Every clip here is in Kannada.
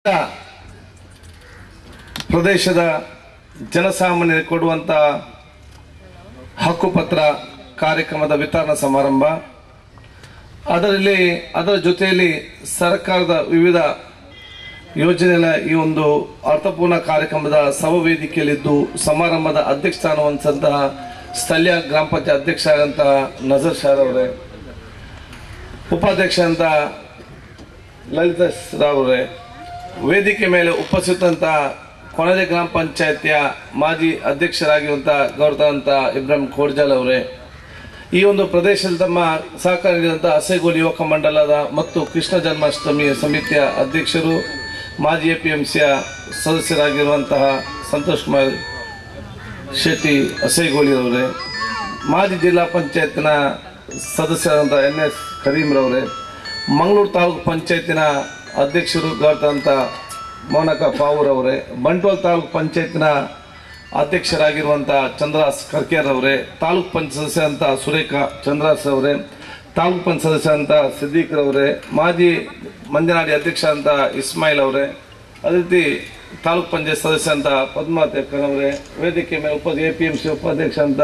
ಪ್ರದೇಶದ ಜನಸಾಮಾನ್ಯರಿಗೆ ಕೊಡುವಂತ ಹಕ್ಕುಪತ್ರ ಕಾರ್ಯಕ್ರಮದ ವಿತರಣಾ ಸಮಾರಂಭ ಅದರಲ್ಲಿ ಅದರ ಜೊತೆಯಲ್ಲಿ ಸರ್ಕಾರದ ವಿವಿಧ ಯೋಜನೆಗಳ ಈ ಒಂದು ಅರ್ಥಪೂರ್ಣ ಕಾರ್ಯಕ್ರಮದ ಸಭಾವೇದಿಕೆಯಲ್ಲಿದ್ದು ಸಮಾರಂಭದ ಅಧ್ಯಕ್ಷ ಸ್ಥಾನ ವಹಿಸಿದಂತಹ ಸ್ಥಳೀಯ ಗ್ರಾಮ ಪಂಚಾಯತ್ ಅಧ್ಯಕ್ಷ ಆದಂತಹ ನಜರ್ ಶಾರ್ ಅವರೇ ಉಪಾಧ್ಯಕ್ಷ ಅಂತ ಲಲಿತಾ ರಾವ್ ಅವರೇ ವೇದಿಕೆ ಮೇಲೆ ಉಪಸ್ಥಿತಂತ ಕೊಣದೆ ಗ್ರಾಮ ಪಂಚಾಯತಿಯ ಮಾಜಿ ಅಧ್ಯಕ್ಷರಾಗಿರುವಂಥ ಗೌರವಂತ ಇಬ್ರಾಹಿಂ ಖೋಡ್ಜಾಲ್ ಅವರೇ ಈ ಒಂದು ಪ್ರದೇಶದಲ್ಲಿ ತಮ್ಮ ಸಹಕಾರ ನೀಡಿದಂಥ ಹಸೆಗೋಲ್ ಯುವಕ ಮಂಡಲದ ಮತ್ತು ಕೃಷ್ಣ ಜನ್ಮಾಷ್ಟಮಿ ಸಮಿತಿಯ ಅಧ್ಯಕ್ಷರು ಮಾಜಿ ಎ ಪಿ ಎಂ ಸಿಯ ಸದಸ್ಯರಾಗಿರುವಂತಹ ಸಂತೋಷ್ ಕುಮಾರ್ ಶೆಟ್ಟಿ ಹಸೇಗೋಳಿ ಅವರೇ ಮಾಜಿ ಜಿಲ್ಲಾ ಪಂಚಾಯತ್ನ ಸದಸ್ಯರಾದಂಥ ಎನ್ ಎಸ್ ಕರೀಮ್ರವರೇ ಮಂಗಳೂರು ತಾಲೂಕು ಪಂಚಾಯತಿನ ಅಧ್ಯಕ್ಷರು ಗೌರವಂತ ಮೌನಕ ಪಾವೂರ್ ಅವರೇ ಬಂಟ್ವಾಳ ತಾಲೂಕು ಪಂಚಾಯತ್ನ ಅಧ್ಯಕ್ಷರಾಗಿರುವಂಥ ಚಂದ್ರಾಸ್ ಕರ್ಕೇರ್ ಅವರೇ ತಾಲೂಕು ಪಂಚಾಯತ್ ಸದಸ್ಯ ಅಂತ ಸುರೇಖಾ ಚಂದ್ರಾಸ್ ಅವರೇ ತಾಲೂಕು ಪಂಚಾಯತ್ ಸದಸ್ಯ ಅಂತ ಸಿದ್ದೀಕ್ ಅವರೇ ಮಾಜಿ ಮಂಜನಾಡಿ ಅಧ್ಯಕ್ಷ ಅಂತ ಇಸ್ಮಾಯಿಲ್ ಅವರೇ ಅದೇ ರೀತಿ ತಾಲೂಕ್ ಪಂಚಾಯತ್ ಸದಸ್ಯ ಅಂತ ಪದ್ಮಾವತಿ ಅಕ್ಕನವರೇ ವೇದಿಕೆ ಮೇಲೆ ಉಪ ಎ ಪಿ ಎಂ ಸಿ ಉಪಾಧ್ಯಕ್ಷ ಅಂತ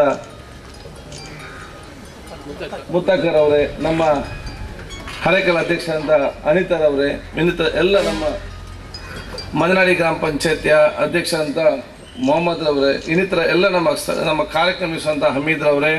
ಮುತ್ತಾಕರ್ ಅವರೇ ನಮ್ಮ ಹರೇಕಲ್ ಅಧ್ಯಕ್ಷ ಅಂತ ಅನಿತರ್ ಅವರೇ ಇನ್ನಿತರ ಎಲ್ಲ ನಮ್ಮ ಮದನಾಡಿ ಗ್ರಾಮ ಪಂಚಾಯತಿಯ ಅಧ್ಯಕ್ಷ ಅಂತ ಮೊಹಮ್ಮದ್ ಅವರೇ ಇನ್ನಿತರ ಎಲ್ಲ ನಮ್ಮ ಸ- ನಮ್ಮ ಕಾರ್ಯಕ್ರಮಿಸುವಂತ ಹಮೀದ್ ಅವರೇ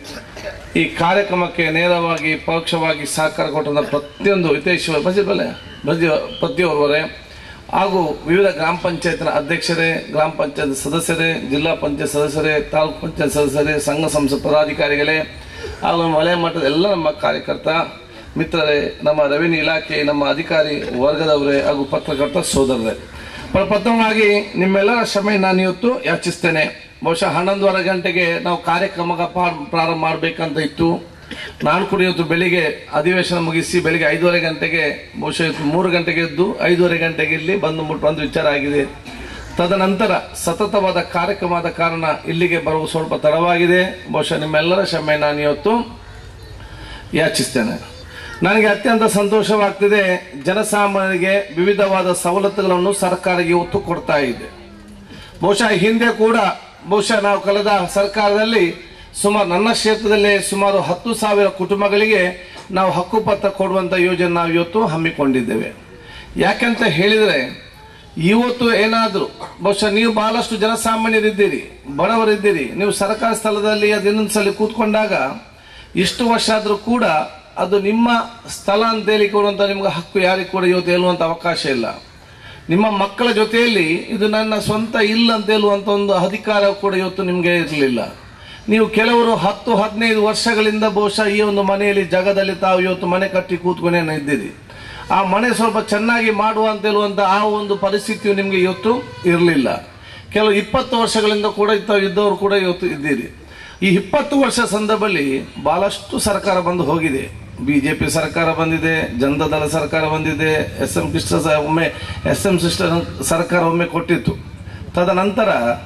ಈ ಕಾರ್ಯಕ್ರಮಕ್ಕೆ ನೇರವಾಗಿ ಪರೋಕ್ಷವಾಗಿ ಸಹಕಾರ ಕೊಟ್ಟಂತ ಪ್ರತಿಯೊಂದು ಹಿತೈಷಿ ಬಜಿ ಬಲೆ ಬಜಿ ಪ್ರತಿಯೊರ್ವರೇ ಹಾಗೂ ವಿವಿಧ ಗ್ರಾಮ ಪಂಚಾಯತ್ನ ಅಧ್ಯಕ್ಷರೇ ಗ್ರಾಮ ಪಂಚಾಯತ್ ಸದಸ್ಯರೇ ಜಿಲ್ಲಾ ಪಂಚಾಯತ್ ಸದಸ್ಯರೇ ತಾಲೂಕು ಪಂಚಾಯತ್ ಸದಸ್ಯರೇ ಸಂಘ ಸಂಸ್ಥೆ ಪದಾಧಿಕಾರಿಗಳೇ ಹಾಗೂ ನಮ್ಮ ವಲಯ ಮಟ್ಟದ ಎಲ್ಲ ನಮ್ಮ ಕಾರ್ಯಕರ್ತ ಮಿತ್ರರೇ ನಮ್ಮ ರೆವಿನ್ಯೂ ಇಲಾಖೆ ನಮ್ಮ ಅಧಿಕಾರಿ ವರ್ಗದವರೇ ಹಾಗೂ ಪತ್ರಕರ್ತ ಸೋದರರೇ ಪ್ರ- ಪ್ರಥಮವಾಗಿ ನಿಮ್ಮೆಲ್ಲರ ಶ್ರಮೆ ನಾನು ಇವತ್ತು ಯಾಚಿಸ್ತೇನೆ ಬಹುಶಃ ಹನ್ನೊಂದುವರೆ ಗಂಟೆಗೆ ನಾವು ಕಾರ್ಯಕ್ರಮ ಪ್ರಾರಂಭ ಮಾಡಬೇಕಂತ ಇತ್ತು ನಾನು ಕೂಡ ಇವತ್ತು ಬೆಳಿಗ್ಗೆ ಅಧಿವೇಶನ ಮುಗಿಸಿ ಬೆಳಿಗ್ಗೆ ಐದೂವರೆ ಗಂಟೆಗೆ ಬಹುಶಃ ಇವತ್ತು ಮೂರು ಗಂಟೆಗೆ ಎದ್ದು ಐದೂವರೆ ಗಂಟೆಗೆ ಇಲ್ಲಿ ಬಂದು ಮುಟ್ಟು ಒಂದು ವಿಚಾರ ಆಗಿದೆ ತದನಂತರ ಸತತವಾದ ಕಾರ್ಯಕ್ರಮದ ಕಾರಣ ಇಲ್ಲಿಗೆ ಬರುವ ಸ್ವಲ್ಪ ತಡವಾಗಿದೆ ಬಹುಶಃ ನಿಮ್ಮೆಲ್ಲರ ಕ್ಷಮೆ ನಾನು ಇವತ್ತು ಯಾಚಿಸ್ತೇನೆ ನನಗೆ ಅತ್ಯಂತ ಸಂತೋಷವಾಗ್ತಿದೆ ಜನಸಾಮಾನ್ಯರಿಗೆ ವಿವಿಧವಾದ ಸವಲತ್ತುಗಳನ್ನು ಸರ್ಕಾರಕ್ಕೆ ಒತ್ತು ಕೊಡ್ತಾ ಇದೆ ಬಹುಶಃ ಹಿಂದೆ ಕೂಡ ಬಹುಶಃ ನಾವು ಕಳೆದ ಸರ್ಕಾರದಲ್ಲಿ ಸುಮಾರು ನನ್ನ ಕ್ಷೇತ್ರದಲ್ಲಿ ಸುಮಾರು ಹತ್ತು ಸಾವಿರ ಕುಟುಂಬಗಳಿಗೆ ನಾವು ಹಕ್ಕುಪತ್ರ ಕೊಡುವಂಥ ಯೋಜನೆ ನಾವು ಇವತ್ತು ಹಮ್ಮಿಕೊಂಡಿದ್ದೇವೆ ಯಾಕಂತ ಹೇಳಿದರೆ ಇವತ್ತು ಏನಾದರೂ ಬಹುಶಃ ನೀವು ಬಹಳಷ್ಟು ಜನಸಾಮಾನ್ಯರಿದ್ದೀರಿ ಬಡವರಿದ್ದೀರಿ ನೀವು ಸರ್ಕಾರ ಸ್ಥಳದಲ್ಲಿ ಅದು ಇನ್ನೊಂದು ಸಲ ಕೂತ್ಕೊಂಡಾಗ ಇಷ್ಟು ವರ್ಷ ಆದರೂ ಕೂಡ ಅದು ನಿಮ್ಮ ಸ್ಥಳ ಅಂತ ಹೇಳಿ ಕೊಡುವಂಥ ನಿಮ್ಗೆ ಹಕ್ಕು ಯಾರಿಗೆ ಕೂಡ ಇವತ್ತು ಹೇಳುವಂಥ ಅವಕಾಶ ಇಲ್ಲ ನಿಮ್ಮ ಮಕ್ಕಳ ಜೊತೆಯಲ್ಲಿ ಇದು ನನ್ನ ಸ್ವಂತ ಇಲ್ಲ ಅಂತ ಹೇಳುವಂಥ ಒಂದು ಅಧಿಕಾರ ಕೂಡ ಇವತ್ತು ನಿಮಗೆ ಇರಲಿಲ್ಲ ನೀವು ಕೆಲವರು ಹತ್ತು ಹದಿನೈದು ವರ್ಷಗಳಿಂದ ಬಹುಶಃ ಈ ಒಂದು ಮನೆಯಲ್ಲಿ ಜಗದಲ್ಲಿ ತಾವು ಇವತ್ತು ಮನೆ ಕಟ್ಟಿ ಕೂತ್ಕೊಂಡೇನೆ ಇದ್ದೀರಿ ಆ ಮನೆ ಸ್ವಲ್ಪ ಚೆನ್ನಾಗಿ ಮಾಡುವ ಅಂತ ಹೇಳುವಂಥ ಆ ಒಂದು ಪರಿಸ್ಥಿತಿಯು ನಿಮಗೆ ಇವತ್ತು ಇರಲಿಲ್ಲ ಕೆಲವು ಇಪ್ಪತ್ತು ವರ್ಷಗಳಿಂದ ಕೂಡ ಇತ್ತ ಇದ್ದವರು ಕೂಡ ಇವತ್ತು ಇದ್ದೀರಿ ಈ ಇಪ್ಪತ್ತು ವರ್ಷ ಸಂದರ್ಭದಲ್ಲಿ ಬಹಳಷ್ಟು ಸರ್ಕಾರ ಬಂದು ಹೋಗಿದೆ ಬಿಜೆಪಿ ಸರ್ಕಾರ ಬಂದಿದೆ ಜನತಾದಳ ಸರ್ಕಾರ ಬಂದಿದೆ ಎಸ್ ಎಂ ಕೃಷ್ಣ ಸ- ಒಮ್ಮೆ ಎಸ್ ಎಂ ಸಿಸ್ಟರ್ ಸರ್ಕಾರ ಒಮ್ಮೆ ಕೊಟ್ಟಿತ್ತು ತದನಂತರ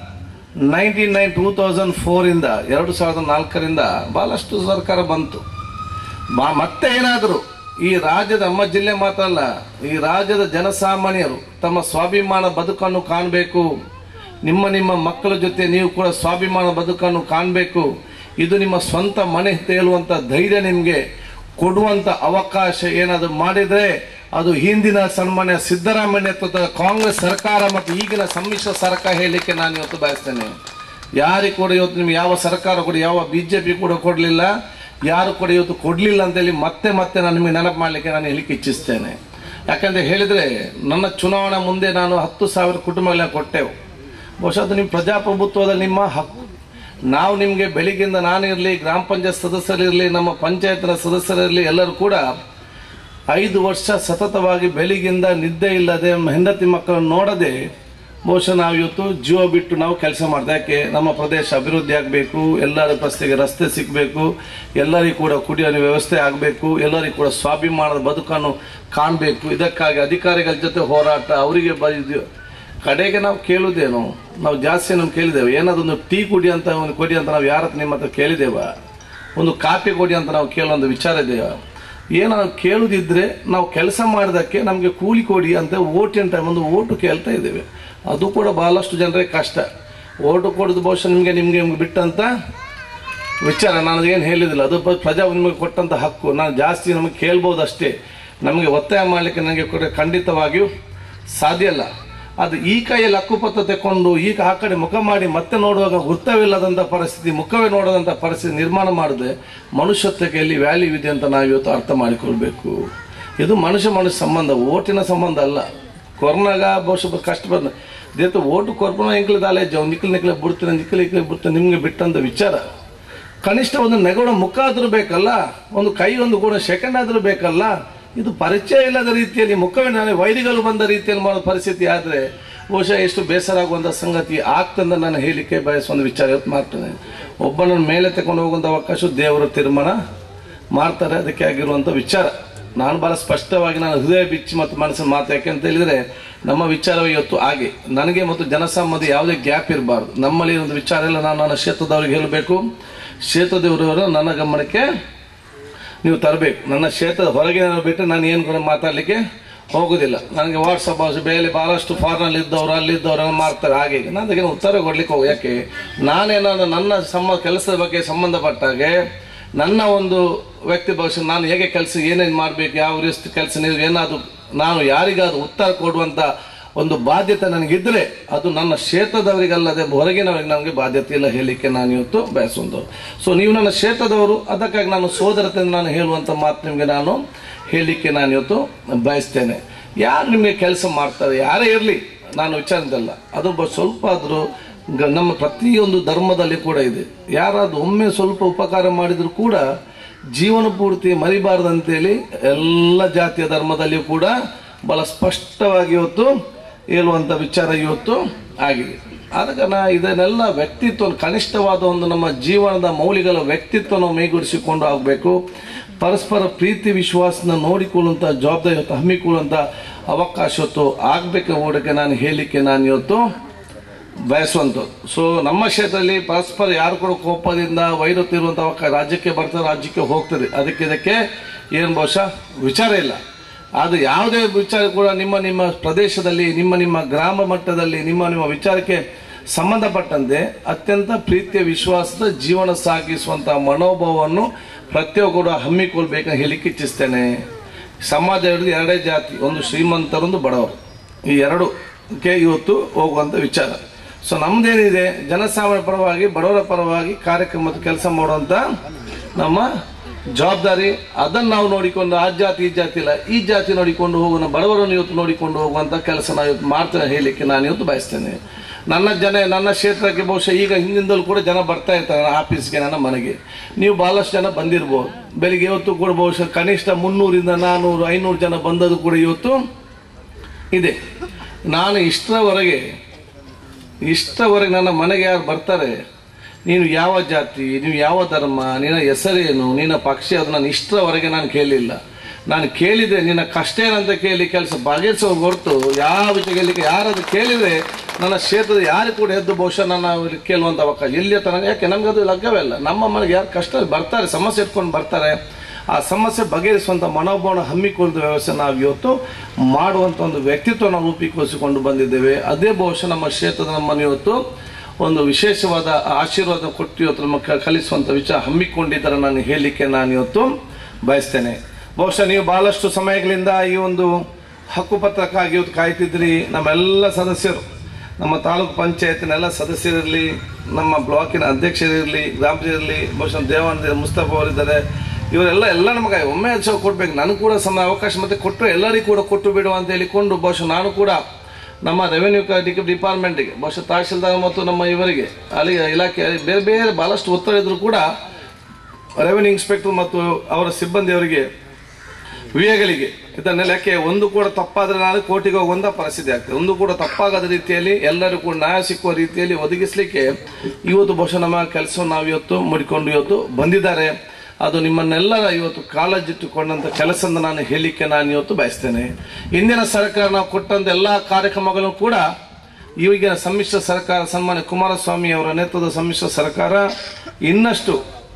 ನೈನ್ಟೀನ್ ನೈನ್ ಟೂ ತೌಸಂಡ್ ಫೋರಿಂದ ಎರಡು ಸಾವಿರದ ನಾಲ್ಕರಿಂದ ಬಹಳಷ್ಟು ಸರ್ಕಾರ ಬಂತು ಬಾ- ಮತ್ತೆ ಏನಾದರೂ ಈ ರಾಜ್ಯದ ನಮ್ಮ ಜಿಲ್ಲೆ ಮಾತ್ರ ಅಲ್ಲ ಈ ರಾಜ್ಯದ ಜನಸಾಮಾನ್ಯರು ತಮ್ಮ ಸ್ವಾಭಿಮಾನ ಬದುಕನ್ನು ಕಾಣಬೇಕು ನಿಮ್ಮ ನಿಮ್ಮ ಮಕ್ಕಳ ಜೊತೆ ನೀವು ಕೂಡ ಸ್ವಾಭಿಮಾನ ಬದುಕನ್ನು ಕಾಣಬೇಕು ಇದು ನಿಮ್ಮ ಸ್ವಂತ ಮನೆ ತೇಲುವಂತ ಧೈರ್ಯ ನಿಮಗೆ ಕೊಡುವಂತ ಅವಕಾಶ ಏನಾದರೂ ಮಾಡಿದ್ರೆ ಅದು ಹಿಂದಿನ ಸನ್ಮಾನ್ಯ ಸಿದ್ದರಾಮಯ್ಯ ನೇತೃತ್ವದ ಕಾಂಗ್ರೆಸ್ ಸರ್ಕಾರ ಮತ್ತು ಈಗಿನ ಸಮ್ಮಿಶ್ರ ಸರ್ಕಾರ ಹೇಳಲಿಕ್ಕೆ ನಾನು ಇವತ್ತು ಬಯಸ್ತೇನೆ ಯಾರಿಗೆ ಕೂಡ ಇವತ್ತು ನಿಮ್ಗೆ ಯಾವ ಸರ್ಕಾರ ಕೂಡ ಯಾವ ಬಿಜೆಪಿ ಕೂಡ ಕೊಡಲಿಲ್ಲ ಯಾರು ಕೂಡ ಇವತ್ತು ಕೊಡಲಿಲ್ಲ ಅಂತೇಳಿ ಮತ್ತೆ ಮತ್ತೆ ನಾನು ನಿಮಗೆ ನೆನಪು ಮಾಡಲಿಕ್ಕೆ ನಾನು ಹೇಳಿಕ್ಕೆ ಇಚ್ಛಿಸ್ತೇನೆ ಯಾಕಂತ ಹೇಳಿದ್ರೆ ನನ್ನ ಚುನಾವಣೆ ಮುಂದೆ ನಾನು ಹತ್ತು ಸಾವಿರ ಕುಟುಂಬಗಳನ್ನ ಕೊಟ್ಟೆವು ಬಹುಶಃ ಅದು ನಿಮ್ಮ ಪ್ರಜಾಪ್ರಭುತ್ವದಲ್ಲಿ ನಿಮ್ಮ ಹಕ್ಕು ನಾವು ನಿಮಗೆ ಬೆಳಿಗ್ಗೆಯಿಂದ ನಾನಿರಲಿ ಗ್ರಾಮ ಪಂಚಾಯತ್ ಸದಸ್ಯರಿರಲಿ ನಮ್ಮ ಪಂಚಾಯತ್ನ ಸದಸ್ಯರಿರಲಿ ಎಲ್ಲರೂ ಕೂಡ ಐದು ವರ್ಷ ಸತತವಾಗಿ ಬೆಳಿಗ್ಗಿಂದ ನಿದ್ದೆ ಇಲ್ಲದೆ ಹೆಂಡತಿ ಮಕ್ಕಳನ್ನು ನೋಡದೆ ಬಹುಶಃ ನಾವು ಇವತ್ತು ಜೀವ ಬಿಟ್ಟು ನಾವು ಕೆಲಸ ಮಾಡಿದೆ ಯಾಕೆ ನಮ್ಮ ಪ್ರದೇಶ ಅಭಿವೃದ್ಧಿ ಆಗಬೇಕು ಎಲ್ಲರ ಪ್ರಸ್ತಿಗೆ ರಸ್ತೆ ಸಿಗಬೇಕು ಎಲ್ಲರಿಗೂ ಕೂಡ ಕುಡಿಯೋ ನೀರು ವ್ಯವಸ್ಥೆ ಆಗಬೇಕು ಎಲ್ಲರಿಗೂ ಕೂಡ ಸ್ವಾಭಿಮಾನದ ಬದುಕನ್ನು ಕಾಣಬೇಕು ಇದಕ್ಕಾಗಿ ಅಧಿಕಾರಿಗಳ ಜೊತೆ ಹೋರಾಟ ಅವರಿಗೆ ಬೈದು ಕಡೆಗೆ ನಾವು ಕೇಳುವುದೇನು ನಾವು ಜಾಸ್ತಿ ನಾವು ಕೇಳಿದ್ದೇವೆ ಏನಾದೊಂದು ಟೀ ಕುಡಿ ಅಂತ ಒಂದು ಕೊಡಿ ಅಂತ ನಾವು ಯಾರ ಹತ್ರ ನಿಮ್ಮ ಹತ್ರ ಕೇಳಿದ್ದೇವ ಒಂದು ಕಾಫಿ ಕೊಡಿ ಅಂತ ನಾವು ಕೇಳೋ ಒಂದು ವಿಚಾರ ಇದೆಯಾ ಏನಾದ್ರು ಕೇಳುದಿದ್ರೆ ನಾವು ಕೆಲಸ ಮಾಡಿದಕ್ಕೆ ನಮಗೆ ಕೂಲಿ ಕೊಡಿ ಅಂತ ಓಟಿನ ಟೈಮ್ ಒಂದು ಓಟು ಕೇಳ್ತಾ ಇದ್ದೇವೆ ಅದು ಕೂಡ ಬಹಳಷ್ಟು ಜನರಿಗೆ ಕಷ್ಟ ಓಟು ಕೊಡೋದು ಬಹುಶಃ ನಿಮಗೆ ನಿಮಗೆ ಬಿಟ್ಟಂತ ವಿಚಾರ ನಾನು ಏನು ಹೇಳಿದಿಲ್ಲ ಅದು ಬ- ಪ್ರಜಾ ನಿಮಗೆ ಕೊಟ್ಟಂತ ಹಕ್ಕು ನಾನು ಜಾಸ್ತಿ ನಮಗೆ ಕೇಳ್ಬೋದು ಅಷ್ಟೇ ನಮಗೆ ಒತ್ತಾಯ ಮಾಡಲಿಕ್ಕೆ ನನಗೆ ಕೂಡ ಖಂಡಿತವಾಗಿಯೂ ಸಾಧ್ಯ ಇಲ್ಲ ಅದು ಈ ಕೈಯಲ್ಲಿ ಹಕ್ಕುಪತ್ರ ತೆಕ್ಕೊಂಡು ಈಗ ಆ ಕಡೆ ಮುಖ ಮಾಡಿ ಮತ್ತೆ ನೋಡುವಾಗ ವೃತ್ತವಿಲ್ಲದಂಥ ಪರಿಸ್ಥಿತಿ ಮುಖವೇ ನೋಡದಂಥ ಪರಿಸ್ಥಿತಿ ನಿರ್ಮಾಣ ಮಾಡಿದ್ರೆ ಮನುಷ್ಯತ್ವಕ್ಕೆ ಎಲ್ಲಿ ವ್ಯಾಲ್ಯೂ ಇದೆ ಅಂತ ನಾವು ಇವತ್ತು ಅರ್ಥ ಮಾಡಿಕೊಳ್ಬೇಕು ಇದು ಮನುಷ್ಯ ಮನುಷ್ಯ ಸಂಬಂಧ ಓಟಿನ ಸಂಬಂಧ ಅಲ್ಲ ಕೊರೋನಾಗ ಬಹುಶಃ ಕಷ್ಟ ಬಂದ ದೇತ ಓಟು ಕೊರೋನಾ ಎಂಕ್ಲೆ ದಾಲೆ ಜಾವ್ ನಿಕ್ಲೆ ನಿಕ್ಲೆ ಬಿಡ್ತೀನಿ ನಿಕ್ಲೆ ನಿಕ್ಲೆ ಬಿಡ್ತೀನಿ ನಿಮಗೆ ಬಿಟ್ಟಂತ ವಿಚಾರ ಕನಿಷ್ಠ ಒಂದು ನೆಗೋಣ ಮುಖ ಆದರೂ ಬೇಕಲ್ಲ ಒಂದು ಕೈ ಒಂದು ಕೂಡ ಸೆಕೆಂಡ್ ಆದರೂ ಬೇಕಲ್ಲ ಇದು ಪರಿಚಯ ಇಲ್ಲದ ರೀತಿಯಲ್ಲಿ ಮುಖವೇ ನಾನು ವೈರಿಗಳು ಬಂದ ರೀತಿಯಲ್ಲಿ ಮಾಡೋ ಪರಿಸ್ಥಿತಿ ಆದರೆ ಬಹುಶಃ ಎಷ್ಟು ಬೇಸರ ಆಗುವಂಥ ಸಂಗತಿ ಆಗ್ತಂದ ನಾನು ಹೇಳಿಕೆ ಬಯಸುವ ಒಂದು ವಿಚಾರ ಇವತ್ತು ಮಾಡ್ತೇನೆ ಒಬ್ಬನನ್ನು ಮೇಲೆ ತಗೊಂಡು ಹೋಗುವಂಥ ಅವಕಾಶ ದೇವರು ತೀರ್ಮಾನ ಮಾಡ್ತಾರೆ ಅದಕ್ಕೆ ಆಗಿರುವಂಥ ವಿಚಾರ ನಾನು ಬಹಳ ಸ್ಪಷ್ಟವಾಗಿ ನಾನು ಹೃದಯ ಬಿಚ್ಚಿ ಮತ್ತು ಮನಸ್ಸಿನ ಮಾತು ಯಾಕೆ ಅಂತ ಹೇಳಿದರೆ ನಮ್ಮ ವಿಚಾರ ಇವತ್ತು ಹಾಗೆ ನನಗೆ ಮತ್ತು ಜನಸಾಮಾನ್ಯ ಯಾವುದೇ ಗ್ಯಾಪ್ ಇರಬಾರ್ದು ನಮ್ಮಲ್ಲಿ ಒಂದು ವಿಚಾರ ಎಲ್ಲ ನಾನು ನನ್ನ ಕ್ಷೇತ್ರದವ್ರಿಗೆ ಹೇಳಬೇಕು ಕ್ಷೇತ್ರದವರವರು ನನ್ನ ಗಮನಕ್ಕೆ ನೀವು ತರಬೇಕು ನನ್ನ ಕ್ಷೇತ್ರದ ಹೊರಗೆ ನಾನು ಬಿಟ್ಟರೆ ನಾನು ಏನು ಕೂಡ ಮಾತಾಡಲಿಕ್ಕೆ ಹೋಗೋದಿಲ್ಲ ನನಗೆ ವಾಟ್ಸಪ್ ಬೇರೆ ಭಾಳಷ್ಟು ಫಾರಿನಲ್ಲಿ ಇದ್ದವರು ಅಲ್ಲಿದ್ದವರು ಮಾಡ್ತಾರೆ ಹಾಗೆ ಹೀಗೆ. ನಾನು ಅದಕ್ಕೆ ಉತ್ತರ ಕೊಡ್ಲಿಕ್ಕೆ ಹೋಗಿ ಯಾಕೆ ನಾನೇನಾದ್ರು ನನ್ನ ಸಮ ಕೆಲಸದ ಬಗ್ಗೆ ಸಂಬಂಧಪಟ್ಟಾಗೆ ನನ್ನ ಒಂದು ವ್ಯಕ್ತಿ ಭವಿಷ್ಯ ನಾನು ಹೇಗೆ ಕೆಲಸ ಏನೇನು ಮಾಡಬೇಕು ಯಾವ ರೀತಿ ಕೆಲಸ ನೀವು ಏನಾದರೂ ನಾನು ಯಾರಿಗಾದ್ರೂ ಉತ್ತರ ಕೊಡುವಂಥ ಒಂದು ಬಾಧ್ಯತೆ ನನಗಿದ್ರೆ ಅದು ನನ್ನ ಕ್ಷೇತ್ರದವರಿಗಲ್ಲದೆ ಹೊರಗಿನವರಿಗೆ ನನಗೆ ಬಾಧ್ಯತೆ ಇಲ್ಲ ಹೇಳಲಿಕ್ಕೆ ನಾನು ಇವತ್ತು ಬಯಸುವುದು ಸೊ ನೀವು ನನ್ನ ಕ್ಷೇತ್ರದವರು ಅದಕ್ಕಾಗಿ ನಾನು ಸೋದರತೆಯಿಂದ ನಾನು ಹೇಳುವಂಥ ಮಾತು ನಿಮಗೆ ನಾನು ಹೇಳಲಿಕ್ಕೆ ನಾನು ಇವತ್ತು ಬಯಸ್ತೇನೆ ಯಾರು ನಿಮಗೆ ಕೆಲಸ ಮಾಡ್ತಾರೆ ಯಾರೇ ಇರಲಿ ನಾನು ವಿಚಾರದಲ್ಲ ಅದು ಬ- ಸ್ವಲ್ಪ ಆದರೂ ಗ- ನಮ್ಮ ಪ್ರತಿಯೊಂದು ಧರ್ಮದಲ್ಲಿ ಕೂಡ ಇದೆ ಯಾರಾದ್ರೂ ಒಮ್ಮೆ ಸ್ವಲ್ಪ ಉಪಕಾರ ಮಾಡಿದ್ರು ಕೂಡ ಜೀವನ ಪೂರ್ತಿ ಮರಿಬಾರ್ದಂತೇಳಿ ಎಲ್ಲ ಜಾತಿಯ ಧರ್ಮದಲ್ಲಿಯೂ ಕೂಡ ಬಹಳ ಸ್ಪಷ್ಟವಾಗಿ ಇವತ್ತು ಹೇಳುವಂಥ ವಿಚಾರ ಇವತ್ತು ಆಗಿದೆ ಆದ ಕಾರಣ ಇದನ್ನೆಲ್ಲ ವ್ಯಕ್ತಿತ್ವ ಕನಿಷ್ಠವಾದ ಒಂದು ನಮ್ಮ ಜೀವನದ ಮೌಲ್ಯಗಳ ವ್ಯಕ್ತಿತ್ವನ ಮೈಗೂಡಿಸಿಕೊಂಡು ಆಗಬೇಕು ಪರಸ್ಪರ ಪ್ರೀತಿ ವಿಶ್ವಾಸನ ನೋಡಿಕೊಳ್ಳುವಂಥ ಜವಾಬ್ದಾರಿ ಇವತ್ತು ಹಮ್ಮಿಕೊಳ್ಳುವಂಥ ಅವಕಾಶ ಇವತ್ತು ಆಗಬೇಕು ಓಡಕ್ಕೆ ನಾನು ಹೇಳಲಿಕ್ಕೆ ನಾನು ಇವತ್ತು ಬಯಸುವಂಥದ್ದು ಸೊ ನಮ್ಮ ಕ್ಷೇತ್ರದಲ್ಲಿ ಪರಸ್ಪರ ಯಾರು ಕೂಡ ಕೋಪದಿಂದ ವೈರುತ್ತಿರುವಂಥ ಅವಕಾಶ ರಾಜ್ಯಕ್ಕೆ ಬರ್ತಾರೆ ರಾಜ್ಯಕ್ಕೆ ಹೋಗ್ತದೆ ಅದಕ್ಕೆ ಇದಕ್ಕೆ ಏನು ಬಹುಶಃ ವಿಚಾರ ಇಲ್ಲ ಅದು ಯಾವುದೇ ವಿಚಾರ ಕೂಡ ನಿಮ್ಮ ನಿಮ್ಮ ಪ್ರದೇಶದಲ್ಲಿ ನಿಮ್ಮ ನಿಮ್ಮ ಗ್ರಾಮ ಮಟ್ಟದಲ್ಲಿ ನಿಮ್ಮ ನಿಮ್ಮ ವಿಚಾರಕ್ಕೆ ಸಂಬಂಧಪಟ್ಟಂತೆ ಅತ್ಯಂತ ಪ್ರೀತಿಯ ವಿಶ್ವಾಸದ ಜೀವನ ಸಾಗಿಸುವಂಥ ಮನೋಭಾವವನ್ನು ಪ್ರತಿಯೊಬ್ಬರು ಕೂಡ ಹಮ್ಮಿಕೊಳ್ಬೇಕಂತ ಹೇಳಿಕ್ಕೆ ಇಚ್ಛಿಸ್ತೇನೆ ಸಮಾಜದಲ್ಲಿ ಎರಡೇ ಜಾತಿ ಒಂದು ಶ್ರೀಮಂತರೊಂದು ಬಡವರು ಈ ಎರಡಕ್ಕೆ ಇವತ್ತು ಹೋಗುವಂಥ ವಿಚಾರ ಸೊ ನಮ್ದೇನಿದೆ ಜನಸಾಮಾನ್ಯ ಪರವಾಗಿ ಬಡವರ ಪರವಾಗಿ ಕಾರ್ಯಕ್ರಮ ಮತ್ತು ಕೆಲಸ ಮಾಡುವಂಥ ನಮ್ಮ ಜವಾಬ್ದಾರಿ ಅದನ್ನು ನಾವು ನೋಡಿಕೊಂಡು ಆ ಜಾತಿ ಈ ಜಾತಿ ಇಲ್ಲ ಈ ಜಾತಿ ನೋಡಿಕೊಂಡು ಹೋಗೋಣ ಬಡವರನ್ನು ಇವತ್ತು ನೋಡಿಕೊಂಡು ಹೋಗುವಂಥ ಕೆಲಸ ನಾವು ಇವತ್ತು ಮಾಡ್ತೇನೆ ಹೇಳಲಿಕ್ಕೆ ನಾನು ಇವತ್ತು ಬಯಸ್ತೇನೆ ನನ್ನ ಜನ ನನ್ನ ಕ್ಷೇತ್ರಕ್ಕೆ ಬಹುಶಃ ಈಗ ಹಿಂದಿಂದಲೂ ಕೂಡ ಜನ ಬರ್ತಾ ಇರ್ತಾರೆ ನನ್ನ ಆಫೀಸ್ಗೆ ನನ್ನ ಮನೆಗೆ ನೀವು ಭಾಳಷ್ಟು ಜನ ಬಂದಿರ್ಬೋದು ಬೆಳಿಗ್ಗೆ ಇವತ್ತು ಕೂಡ ಬಹುಶಃ ಕನಿಷ್ಠ ಮುನ್ನೂರಿಂದ ನಾನ್ನೂರು ಐನೂರು ಜನ ಬಂದದ್ದು ಕೂಡ ಇವತ್ತು ಇದೆ ನಾನು ಇಷ್ಟರವರೆಗೆ ಇಷ್ಟರವರೆಗೆ ನನ್ನ ಮನೆಗೆ ಯಾರು ಬರ್ತಾರೆ ನೀನು ಯಾವ ಜಾತಿ ನೀವು ಯಾವ ಧರ್ಮ ನಿನ್ನ ಹೆಸರೇನು ನಿನ್ನ ಪಕ್ಷ ಅದು ನಾನು ಇಷ್ಟರವರೆಗೆ ನಾನು ಕೇಳಲಿಲ್ಲ ನಾನು ಕೇಳಿದೆ ನಿನ್ನ ಕಷ್ಟ ಏನಂತ ಕೇಳಿ ಕೆಲಸ ಬಗೆಹರಿಸೋ ಹೊರತು ಯಾವ ವಿಷಯ ಕೇಳಲಿಕ್ಕೆ ಯಾರಾದ್ರೂ ಕೇಳಿದರೆ ನನ್ನ ಕ್ಷೇತ್ರದ ಯಾರು ಕೂಡ ಎದ್ದು ಬಹುಶಃ ನನ್ನ ಅವ್ರಿಗೆ ಕೇಳುವಂಥ ಅವಕಾಶ ಎಲ್ಲಿಯ ತನಕ ಯಾಕೆ ನಮ್ಗೆ ಅದು ಲಗ್ಗವೇ ಇಲ್ಲ ನಮ್ಮ ಮನೆಗೆ ಯಾರು ಕಷ್ಟ ಬರ್ತಾರೆ ಸಮಸ್ಯೆ ಇಟ್ಕೊಂಡು ಬರ್ತಾರೆ ಆ ಸಮಸ್ಯೆ ಬಗೆಹರಿಸುವಂಥ ಮನೋಭಾವನ ಹಮ್ಮಿಕೊಳ್ಳದ ವ್ಯವಸ್ಥೆ ನಾವು ಇವತ್ತು ಮಾಡುವಂಥ ಒಂದು ವ್ಯಕ್ತಿತ್ವ ನಾವು ರೂಪೀಕರಿಸಿಕೊಂಡು ಬಂದಿದ್ದೇವೆ ಅದೇ ಬಹುಶಃ ನಮ್ಮ ಕ್ಷೇತ್ರದ ನಮ್ಮನ್ನು ಇವತ್ತು ಒಂದು ವಿಶೇಷವಾದ ಆಶೀರ್ವಾದ ಕೊಟ್ಟು ಇವತ್ತು ನಮ್ಮ ಕ- ಕಲಿಸುವಂಥ ವಿಚಾರ ಹಮ್ಮಿಕೊಂಡಿದ್ದಾರೆ ನಾನು ಹೇಳಲಿಕ್ಕೆ ನಾನು ಇವತ್ತು ಬಯಸ್ತೇನೆ ಬಹುಶಃ ನೀವು ಬಹಳಷ್ಟು ಸಮಯಗಳಿಂದ ಈ ಒಂದು ಹಕ್ಕುಪತ್ರಕ್ಕಾಗಿ ಇವತ್ತು ಕಾಯ್ತಿದ್ರಿ ನಮ್ಮೆಲ್ಲ ಸದಸ್ಯರು ನಮ್ಮ ತಾಲೂಕು ಪಂಚಾಯತಿನ ಎಲ್ಲ ಸದಸ್ಯರಿರಲಿ ನಮ್ಮ ಬ್ಲಾಕಿನ ಅಧ್ಯಕ್ಷರಿರಲಿ ಗ್ರಾಮ ಇರಲಿ ಬಹುಶಃ ದೇವಾನಂದ ಮುಸ್ತಫಾ ಅವರಿದ್ದಾರೆ ಇವರೆಲ್ಲ ಎಲ್ಲ ನಮಗೆ ಒಮ್ಮೆ ಹಚ್ಚ ಕೊಡ್ಬೇಕು ನನಗೆ ಕೂಡ ಸಮ ಅವಕಾಶ ಮತ್ತೆ ಕೊಟ್ಟರೆ ಎಲ್ಲರಿಗೂ ಕೂಡ ಕೊಟ್ಟು ಬಿಡುವ ಅಂತ ಹೇಳಿಕೊಂಡು ಬಹುಶಃ ನಾನು ಕೂಡ ನಮ್ಮ ರೆವೆನ್ಯೂ ಡಿಪಾರ್ಟ್ಮೆಂಟ್ಗೆ ಬಹುಶಃ ತಹಶೀಲ್ದಾರ್ ಮತ್ತು ನಮ್ಮ ಇವರಿಗೆ ಅಲ್ಲಿ ಇಲಾಖೆ ಬೇರೆ ಬೇರೆ ಭಾಳಷ್ಟು ಒತ್ತಡ ಇದ್ರೂ ಕೂಡ ರೆವೆನ್ಯೂ ಇನ್ಸ್ಪೆಕ್ಟರ್ ಮತ್ತು ಅವರ ಸಿಬ್ಬಂದಿಯವರಿಗೆ ವಿಎಗಳಿಗೆ ಇದನ್ನೆಲ್ಲ ಯಾಕೆ ಒಂದು ಕೂಡ ತಪ್ಪಾದ್ರೆ ನಾನು ಕೋರ್ಟಿಗೆ ಹೋಗುವಂಥ ಪರಿಸ್ಥಿತಿ ಆಗ್ತದೆ ಒಂದು ಕೂಡ ತಪ್ಪಾಗದ ರೀತಿಯಲ್ಲಿ ಎಲ್ಲರೂ ಕೂಡ ನ್ಯಾಯ ಸಿಕ್ಕುವ ರೀತಿಯಲ್ಲಿ ಒದಗಿಸಲಿಕ್ಕೆ ಇವತ್ತು ಬಹುಶಃ ನಮ್ಮ ಕೆಲಸವನ್ನು ನಾವು ಇವತ್ತು ಮಾಡಿಕೊಂಡು ಇವತ್ತು ಬಂದಿದ್ದಾರೆ ಅದು ನಿಮ್ಮನ್ನೆಲ್ಲ ಇವತ್ತು ಕಾಳಜಿಟ್ಟುಕೊಂಡಂಥ ಕೆಲಸದಿಂದ ನಾನು ಹೇಳಲಿಕ್ಕೆ ನಾನು ಇವತ್ತು ಬಯಸ್ತೇನೆ ಇಂದಿನ ಸರ್ಕಾರ ನಾವು ಕೊಟ್ಟಂಥ ಎಲ್ಲ ಕಾರ್ಯಕ್ರಮಗಳನ್ನು ಕೂಡ ಈಗಿನ ಸಮ್ಮಿಶ್ರ ಸರ್ಕಾರ ಸನ್ಮಾನ್ಯ ಕುಮಾರಸ್ವಾಮಿ ಅವರ ನೇತೃತ್ವದ ಸಮ್ಮಿಶ್ರ ಸರ್ಕಾರ ಇನ್ನಷ್ಟು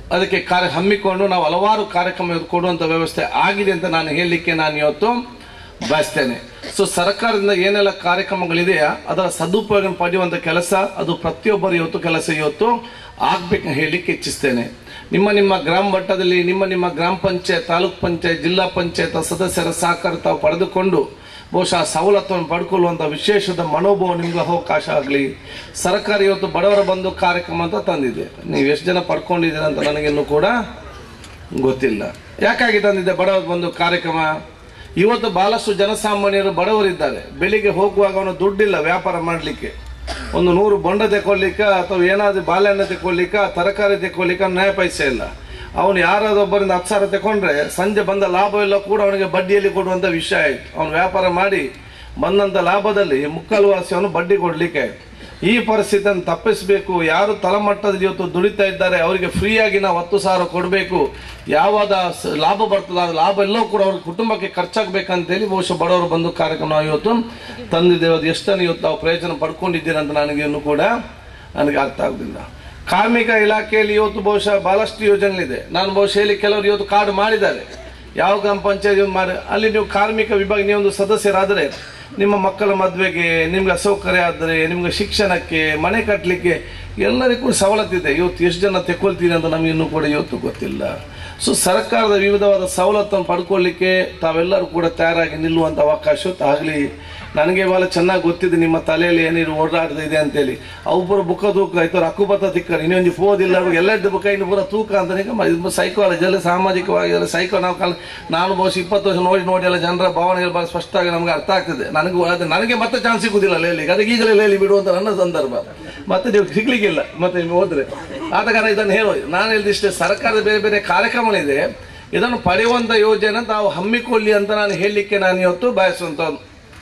ಅದಕ್ಕೆ ಕಾರ್ಯ ಹಮ್ಮಿಕೊಂಡು ನಾವು ಹಲವಾರು ಕಾರ್ಯಕ್ರಮ ಕೊಡುವಂಥ ವ್ಯವಸ್ಥೆ ಆಗಿದೆ ಅಂತ ನಾನು ಹೇಳಲಿಕ್ಕೆ ನಾನು ಇವತ್ತು ಬಯಸ್ತೇನೆ ಸೊ ಸರ್ಕಾರದಿಂದ ಏನೆಲ್ಲ ಕಾರ್ಯಕ್ರಮಗಳಿದೆಯಾ ಅದರ ಸದುಪಯೋಗ ಪಡೆಯುವಂಥ ಕೆಲಸ ಅದು ಪ್ರತಿಯೊಬ್ಬರು ಇವತ್ತು ಕೆಲಸ ಇವತ್ತು ಆಗ್ಬೇಕು ಹೇಳಲಿಕ್ಕೆ ಇಚ್ಛಿಸ್ತೇನೆ ನಿಮ್ಮ ನಿಮ್ಮ ಗ್ರಾಮ ಮಟ್ಟದಲ್ಲಿ ನಿಮ್ಮ ನಿಮ್ಮ ಗ್ರಾಮ ಪಂಚಾಯತ್ ತಾಲೂಕ್ ಪಂಚಾಯತ್ ಜಿಲ್ಲಾ ಪಂಚಾಯತ್ ಸದಸ್ಯರ ಸಹಕಾರ ತಾವು ಪಡೆದುಕೊಂಡು ಬಹುಶಃ ಸವಲತ್ತನ್ನು ಪಡ್ಕೊಳ್ಳುವಂಥ ವಿಶೇಷದ ಮನೋಭಾವ ನಿಮ್ಗೆ ಅವಕಾಶ ಆಗಲಿ ಸರ್ಕಾರ ಇವತ್ತು ಬಡವರ ಬಂಧು ಕಾರ್ಯಕ್ರಮ ಅಂತ ತಂದಿದೆ ನೀವು ಎಷ್ಟು ಜನ ಪಡ್ಕೊಂಡಿದ್ದೀರ ಅಂತ ನನಗಿನ್ನೂ ಕೂಡ ಗೊತ್ತಿಲ್ಲ ಯಾಕಾಗಿ ತಂದಿದೆ ಬಡವರ ಬಂಧು ಕಾರ್ಯಕ್ರಮ ಇವತ್ತು ಬಹಳಷ್ಟು ಜನಸಾಮಾನ್ಯರು ಬಡವರಿದ್ದಾರೆ ಬೆಳಿಗ್ಗೆ ಹೋಗುವಾಗ ಅವನು ದುಡ್ಡಿಲ್ಲ ವ್ಯಾಪಾರ ಮಾಡಲಿಕ್ಕೆ ಒಂದು ನೂರು ಬೊಂಡ ತೆಕೊಳ್ಳಿಕ್ಕೆ ಅಥವಾ ಏನಾದರೂ ಬಾಳೆಹಣ್ಣು ತೆಕೊಳ್ಳಿಕ್ಕೆ ತರಕಾರಿ ತೆಕೊಳ್ಳಿಕ್ಕೆ ನ್ಯಾಯ ಪೈಸೆ ಇಲ್ಲ ಅವನು ಯಾರಾದ್ರೂ ಒಬ್ಬರಿಂದ ಹತ್ತು ಸಾವಿರ ತಗೊಂಡ್ರೆ ಸಂಜೆ ಬಂದ ಲಾಭವೆಲ್ಲ ಕೂಡ ಅವನಿಗೆ ಬಡ್ಡಿಯಲ್ಲಿ ಕೊಡುವಂಥ ವಿಷಯ ಆಯಿತು ಅವನು ವ್ಯಾಪಾರ ಮಾಡಿ ಬಂದಂಥ ಲಾಭದಲ್ಲಿ ಮುಕ್ಕಾಲು ವಾಸಿ ಅವನು ಬಡ್ಡಿ ಕೊಡಲಿಕ್ಕೆ ಆಯ್ತು ಈ ಪರಿಸ್ಥಿತಿಯನ್ನು ತಪ್ಪಿಸಬೇಕು ಯಾರು ತಳಮಟ್ಟದಲ್ಲಿ ಇವತ್ತು ದುಡಿತಾ ಇದ್ದಾರೆ ಅವರಿಗೆ ಫ್ರೀಯಾಗಿ ನಾವು ಹತ್ತು ಸಾವಿರ ಕೊಡಬೇಕು ಯಾವಾಗ ಸ- ಲಾಭ ಬರ್ತದೆ ಆ ಲಾಭ ಎಲ್ಲವೂ ಕೂಡ ಅವ್ರ ಕುಟುಂಬಕ್ಕೆ ಖರ್ಚಾಗಬೇಕಂತೇಳಿ ಬಹುಶಃ ಬಡವರು ಬಂದು ಕಾರ್ಯಕ್ರಮ ನಾವು ಇವತ್ತು ತಂದಿದ್ದೇವೆ ಅದು ಎಷ್ಟನ್ನು ಇವತ್ತು ನಾವು ಪ್ರಯೋಜನ ಪಡ್ಕೊಂಡಿದ್ದೀರ ಅಂತ ನನಗೆ ಇನ್ನೂ ಕೂಡ ನನಗೆ ಅರ್ಥ ಆಗುದಿಲ್ಲ ಕಾರ್ಮಿಕ ಇಲಾಖೆಯಲ್ಲಿ ಇವತ್ತು ಬಹುಶಃ ಬಹಳಷ್ಟು ಯೋಜನೆಗಳಿದೆ ನಾನು ಬಹುಶಃ ಇಲ್ಲಿ ಕೆಲವರು ಇವತ್ತು ಕಾರ್ಡ್ ಮಾಡಿದ್ದಾರೆ ಯಾವ ಗ್ರಾಮ ಪಂಚಾಯತ್ ಮಾಡಿ ಅಲ್ಲಿ ನೀವು ಕಾರ್ಮಿಕ ವಿಭಾಗ ನೀವೊಂದು ಸದಸ್ಯರಾದರೆ ನಿಮ್ಮ ಮಕ್ಕಳ ಮದುವೆಗೆ ನಿಮ್ಗೆ ಅಸೌಕರ್ಯ ಆದರೆ ನಿಮ್ಗೆ ಶಿಕ್ಷಣಕ್ಕೆ ಮನೆ ಕಟ್ಟಲಿಕ್ಕೆ ಎಲ್ಲರಿಗೂ ಸವಲತ್ತಿದೆ ಇವತ್ತು ಎಷ್ಟು ಜನ ತೆಕ್ಕೊಳ್ತೀರಿ ಅಂತ ನಮಗೆ ಇನ್ನೂ ಕೂಡ ಇವತ್ತು ಗೊತ್ತಿಲ್ಲ ಸೊ ಸರ್ಕಾರದ ವಿವಿಧವಾದ ಸವಲತ್ತನ್ನು ಪಡ್ಕೊಳ್ಳಿಕ್ಕೆ ತಾವೆಲ್ಲರೂ ಕೂಡ ತಯಾರಾಗಿ ನಿಲ್ಲುವಂಥ ಅವಕಾಶ ಆಗಲಿ ನನಗೆ ಭಾಳ ಚೆನ್ನಾಗಿ ಗೊತ್ತಿದೆ ನಿಮ್ಮ ತಲೆಯಲ್ಲಿ ಏನಿರು ಓಡಾಡ್ತಾ ಇದೆ ಅಂತೇಳಿ ಒಬ್ಬರು ಬುಕ್ಕ ತೂಕ ಆಯ್ತು ಹಕ್ಕುಬತ್ತ ತಿಕ್ಕರು ಇನ್ನೊಂದು ಓದಿಲ್ಲ ಎಲ್ಲೆಡ್ಡು ಬುಕ್ಕ ಇನ್ನು ಪೂರ ತೂಕ ಅಂತ ಇದು ಸೈಕಾಲಜಿಯಲ್ಲಿ ಸಾಮಾಜಿಕವಾಗಿ ಎಲ್ಲ ಸೈಕೋ ನಾವು ಕಾಲ ನಾನು ಬಹುಶಃ ಇಪ್ಪತ್ತು ವರ್ಷ ನೋಡಿ ನೋಡಿ ಎಲ್ಲ ಜನರ ಭಾವನೆಗಳು ಭಾಳ ಸ್ಪಷ್ಟವಾಗಿ ನಮಗೆ ಅರ್ಥ ಆಗ್ತದೆ ನನಗೂ ಅದು ನನಗೆ ಮತ್ತೆ ಚಾನ್ಸ್ ಸಿಗುದಿಲ್ಲ ಹೇಳಿ ಅದಕ್ಕೆ ಈಗಲೇ ಹೇಳಿ ಬಿಡುವಂತ ನನ್ನ ಸಂದರ್ಭ ಮತ್ತೆ ನೀವು ಸಿಗ್ಲಿಕ್ಕಿಲ್ಲ ಮತ್ತೆ ನೀವು ಹೋದ್ರೆ ಆದ ಕಾರಣ ಇದನ್ನು ಹೇಳೋ ನಾನು ಹೇಳಿದಿಷ್ಟೇ ಸರ್ಕಾರದ ಬೇರೆ ಬೇರೆ ಕಾರ್ಯಕ್ರಮಗಳಿದೆ ಇದನ್ನು ಪಡೆಯುವಂಥ ಯೋಜನೆ ತಾವು ಹಮ್ಮಿಕೊಳ್ಳಿ ಅಂತ ನಾನು ಹೇಳಲಿಕ್ಕೆ ನಾನು ಇವತ್ತು ಬಯಸುವಂಥದ್ದು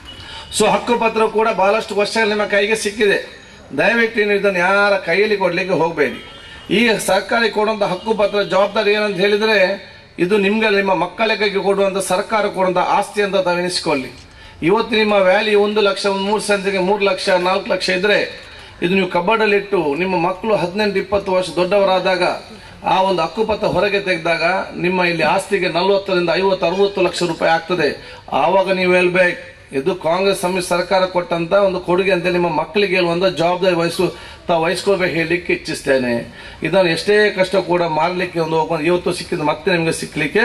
ಸೊ ಹಕ್ಕುಪತ್ರ ಕೂಡ ಬಹಳಷ್ಟು ವರ್ಷಗಳು ನಿಮ್ಮ ಕೈಗೆ ಸಿಕ್ಕಿದೆ ದಯವಿಟ್ಟು ನೀವು ಇದನ್ನು ಯಾರ ಕೈಯಲ್ಲಿ ಕೊಡಲಿಕ್ಕೆ ಹೋಗಬೇಡಿ ಈ ಸರ್ಕಾರಿ ಕೊಡುವಂಥ ಹಕ್ಕುಪತ್ರ ಜವಾಬ್ದಾರಿ ಏನಂತ ಹೇಳಿದರೆ ಇದು ನಿಮ್ಗೆ ನಿಮ್ಮ ಮಕ್ಕಳ ಕೈಗೆ ಕೊಡುವಂಥ ಸರ್ಕಾರ ಕೊಡುವಂಥ ಆಸ್ತಿ ಅಂತ ತಾವು ಎನಿಸ್ಕೊಳ್ಳಿ ಇವತ್ತು ನಿಮ್ಮ ವ್ಯಾಲ್ಯೂ ಒಂದು ಲಕ್ಷ ಒಂದು ಮೂರು ಸಂತಿಗೆ ಮೂರು ಲಕ್ಷ ನಾಲ್ಕು ಲಕ್ಷ ಇದ್ದರೆ ಇದು ನೀವು ಕಬ್ಬಡಲ್ಲಿಟ್ಟು ನಿಮ್ಮ ಮಕ್ಕಳು ಹದಿನೆಂಟು ಇಪ್ಪತ್ತು ವರ್ಷ ದೊಡ್ಡವರಾದಾಗ ಆ ಒಂದು ಹಕ್ಕುಪತ್ರ ಹೊರಗೆ ತೆಗೆದಾಗ ನಿಮ್ಮ ಇಲ್ಲಿ ಆಸ್ತಿಗೆ ನಲವತ್ತರಿಂದ ಐವತ್ತು ಅರವತ್ತು ಲಕ್ಷ ರೂಪಾಯಿ ಆಗ್ತದೆ ಆವಾಗ ನೀವು ಹೇಳ್ಬೇಕು ಇದು ಕಾಂಗ್ರೆಸ್ ಸಮ್ಮಿಶ್ರ ಸರ್ಕಾರ ಕೊಟ್ಟಂತ ಒಂದು ಕೊಡುಗೆ ಅಂತ ನಿಮ್ಮ ಮಕ್ಕಳಿಗೆ ಒಂದು ಜವಾಬ್ದಾರಿ ವಹಿಸು ತಾವು ವಹಿಸ್ಕೋಬೇಕು ಹೇಳಲಿಕ್ಕೆ ಇಚ್ಛಿಸ್ತೇನೆ ಇದನ್ನು ಎಷ್ಟೇ ಕಷ್ಟ ಕೂಡ ಮಾರಲಿಕ್ಕೆ ಒಂದು ಹೋಗ್ಕೊಂಡು ಇವತ್ತು ಸಿಕ್ಕಿದ್ದು ಮತ್ತೆ ನಿಮಗೆ ಸಿಕ್ಕಲಿಕ್ಕೆ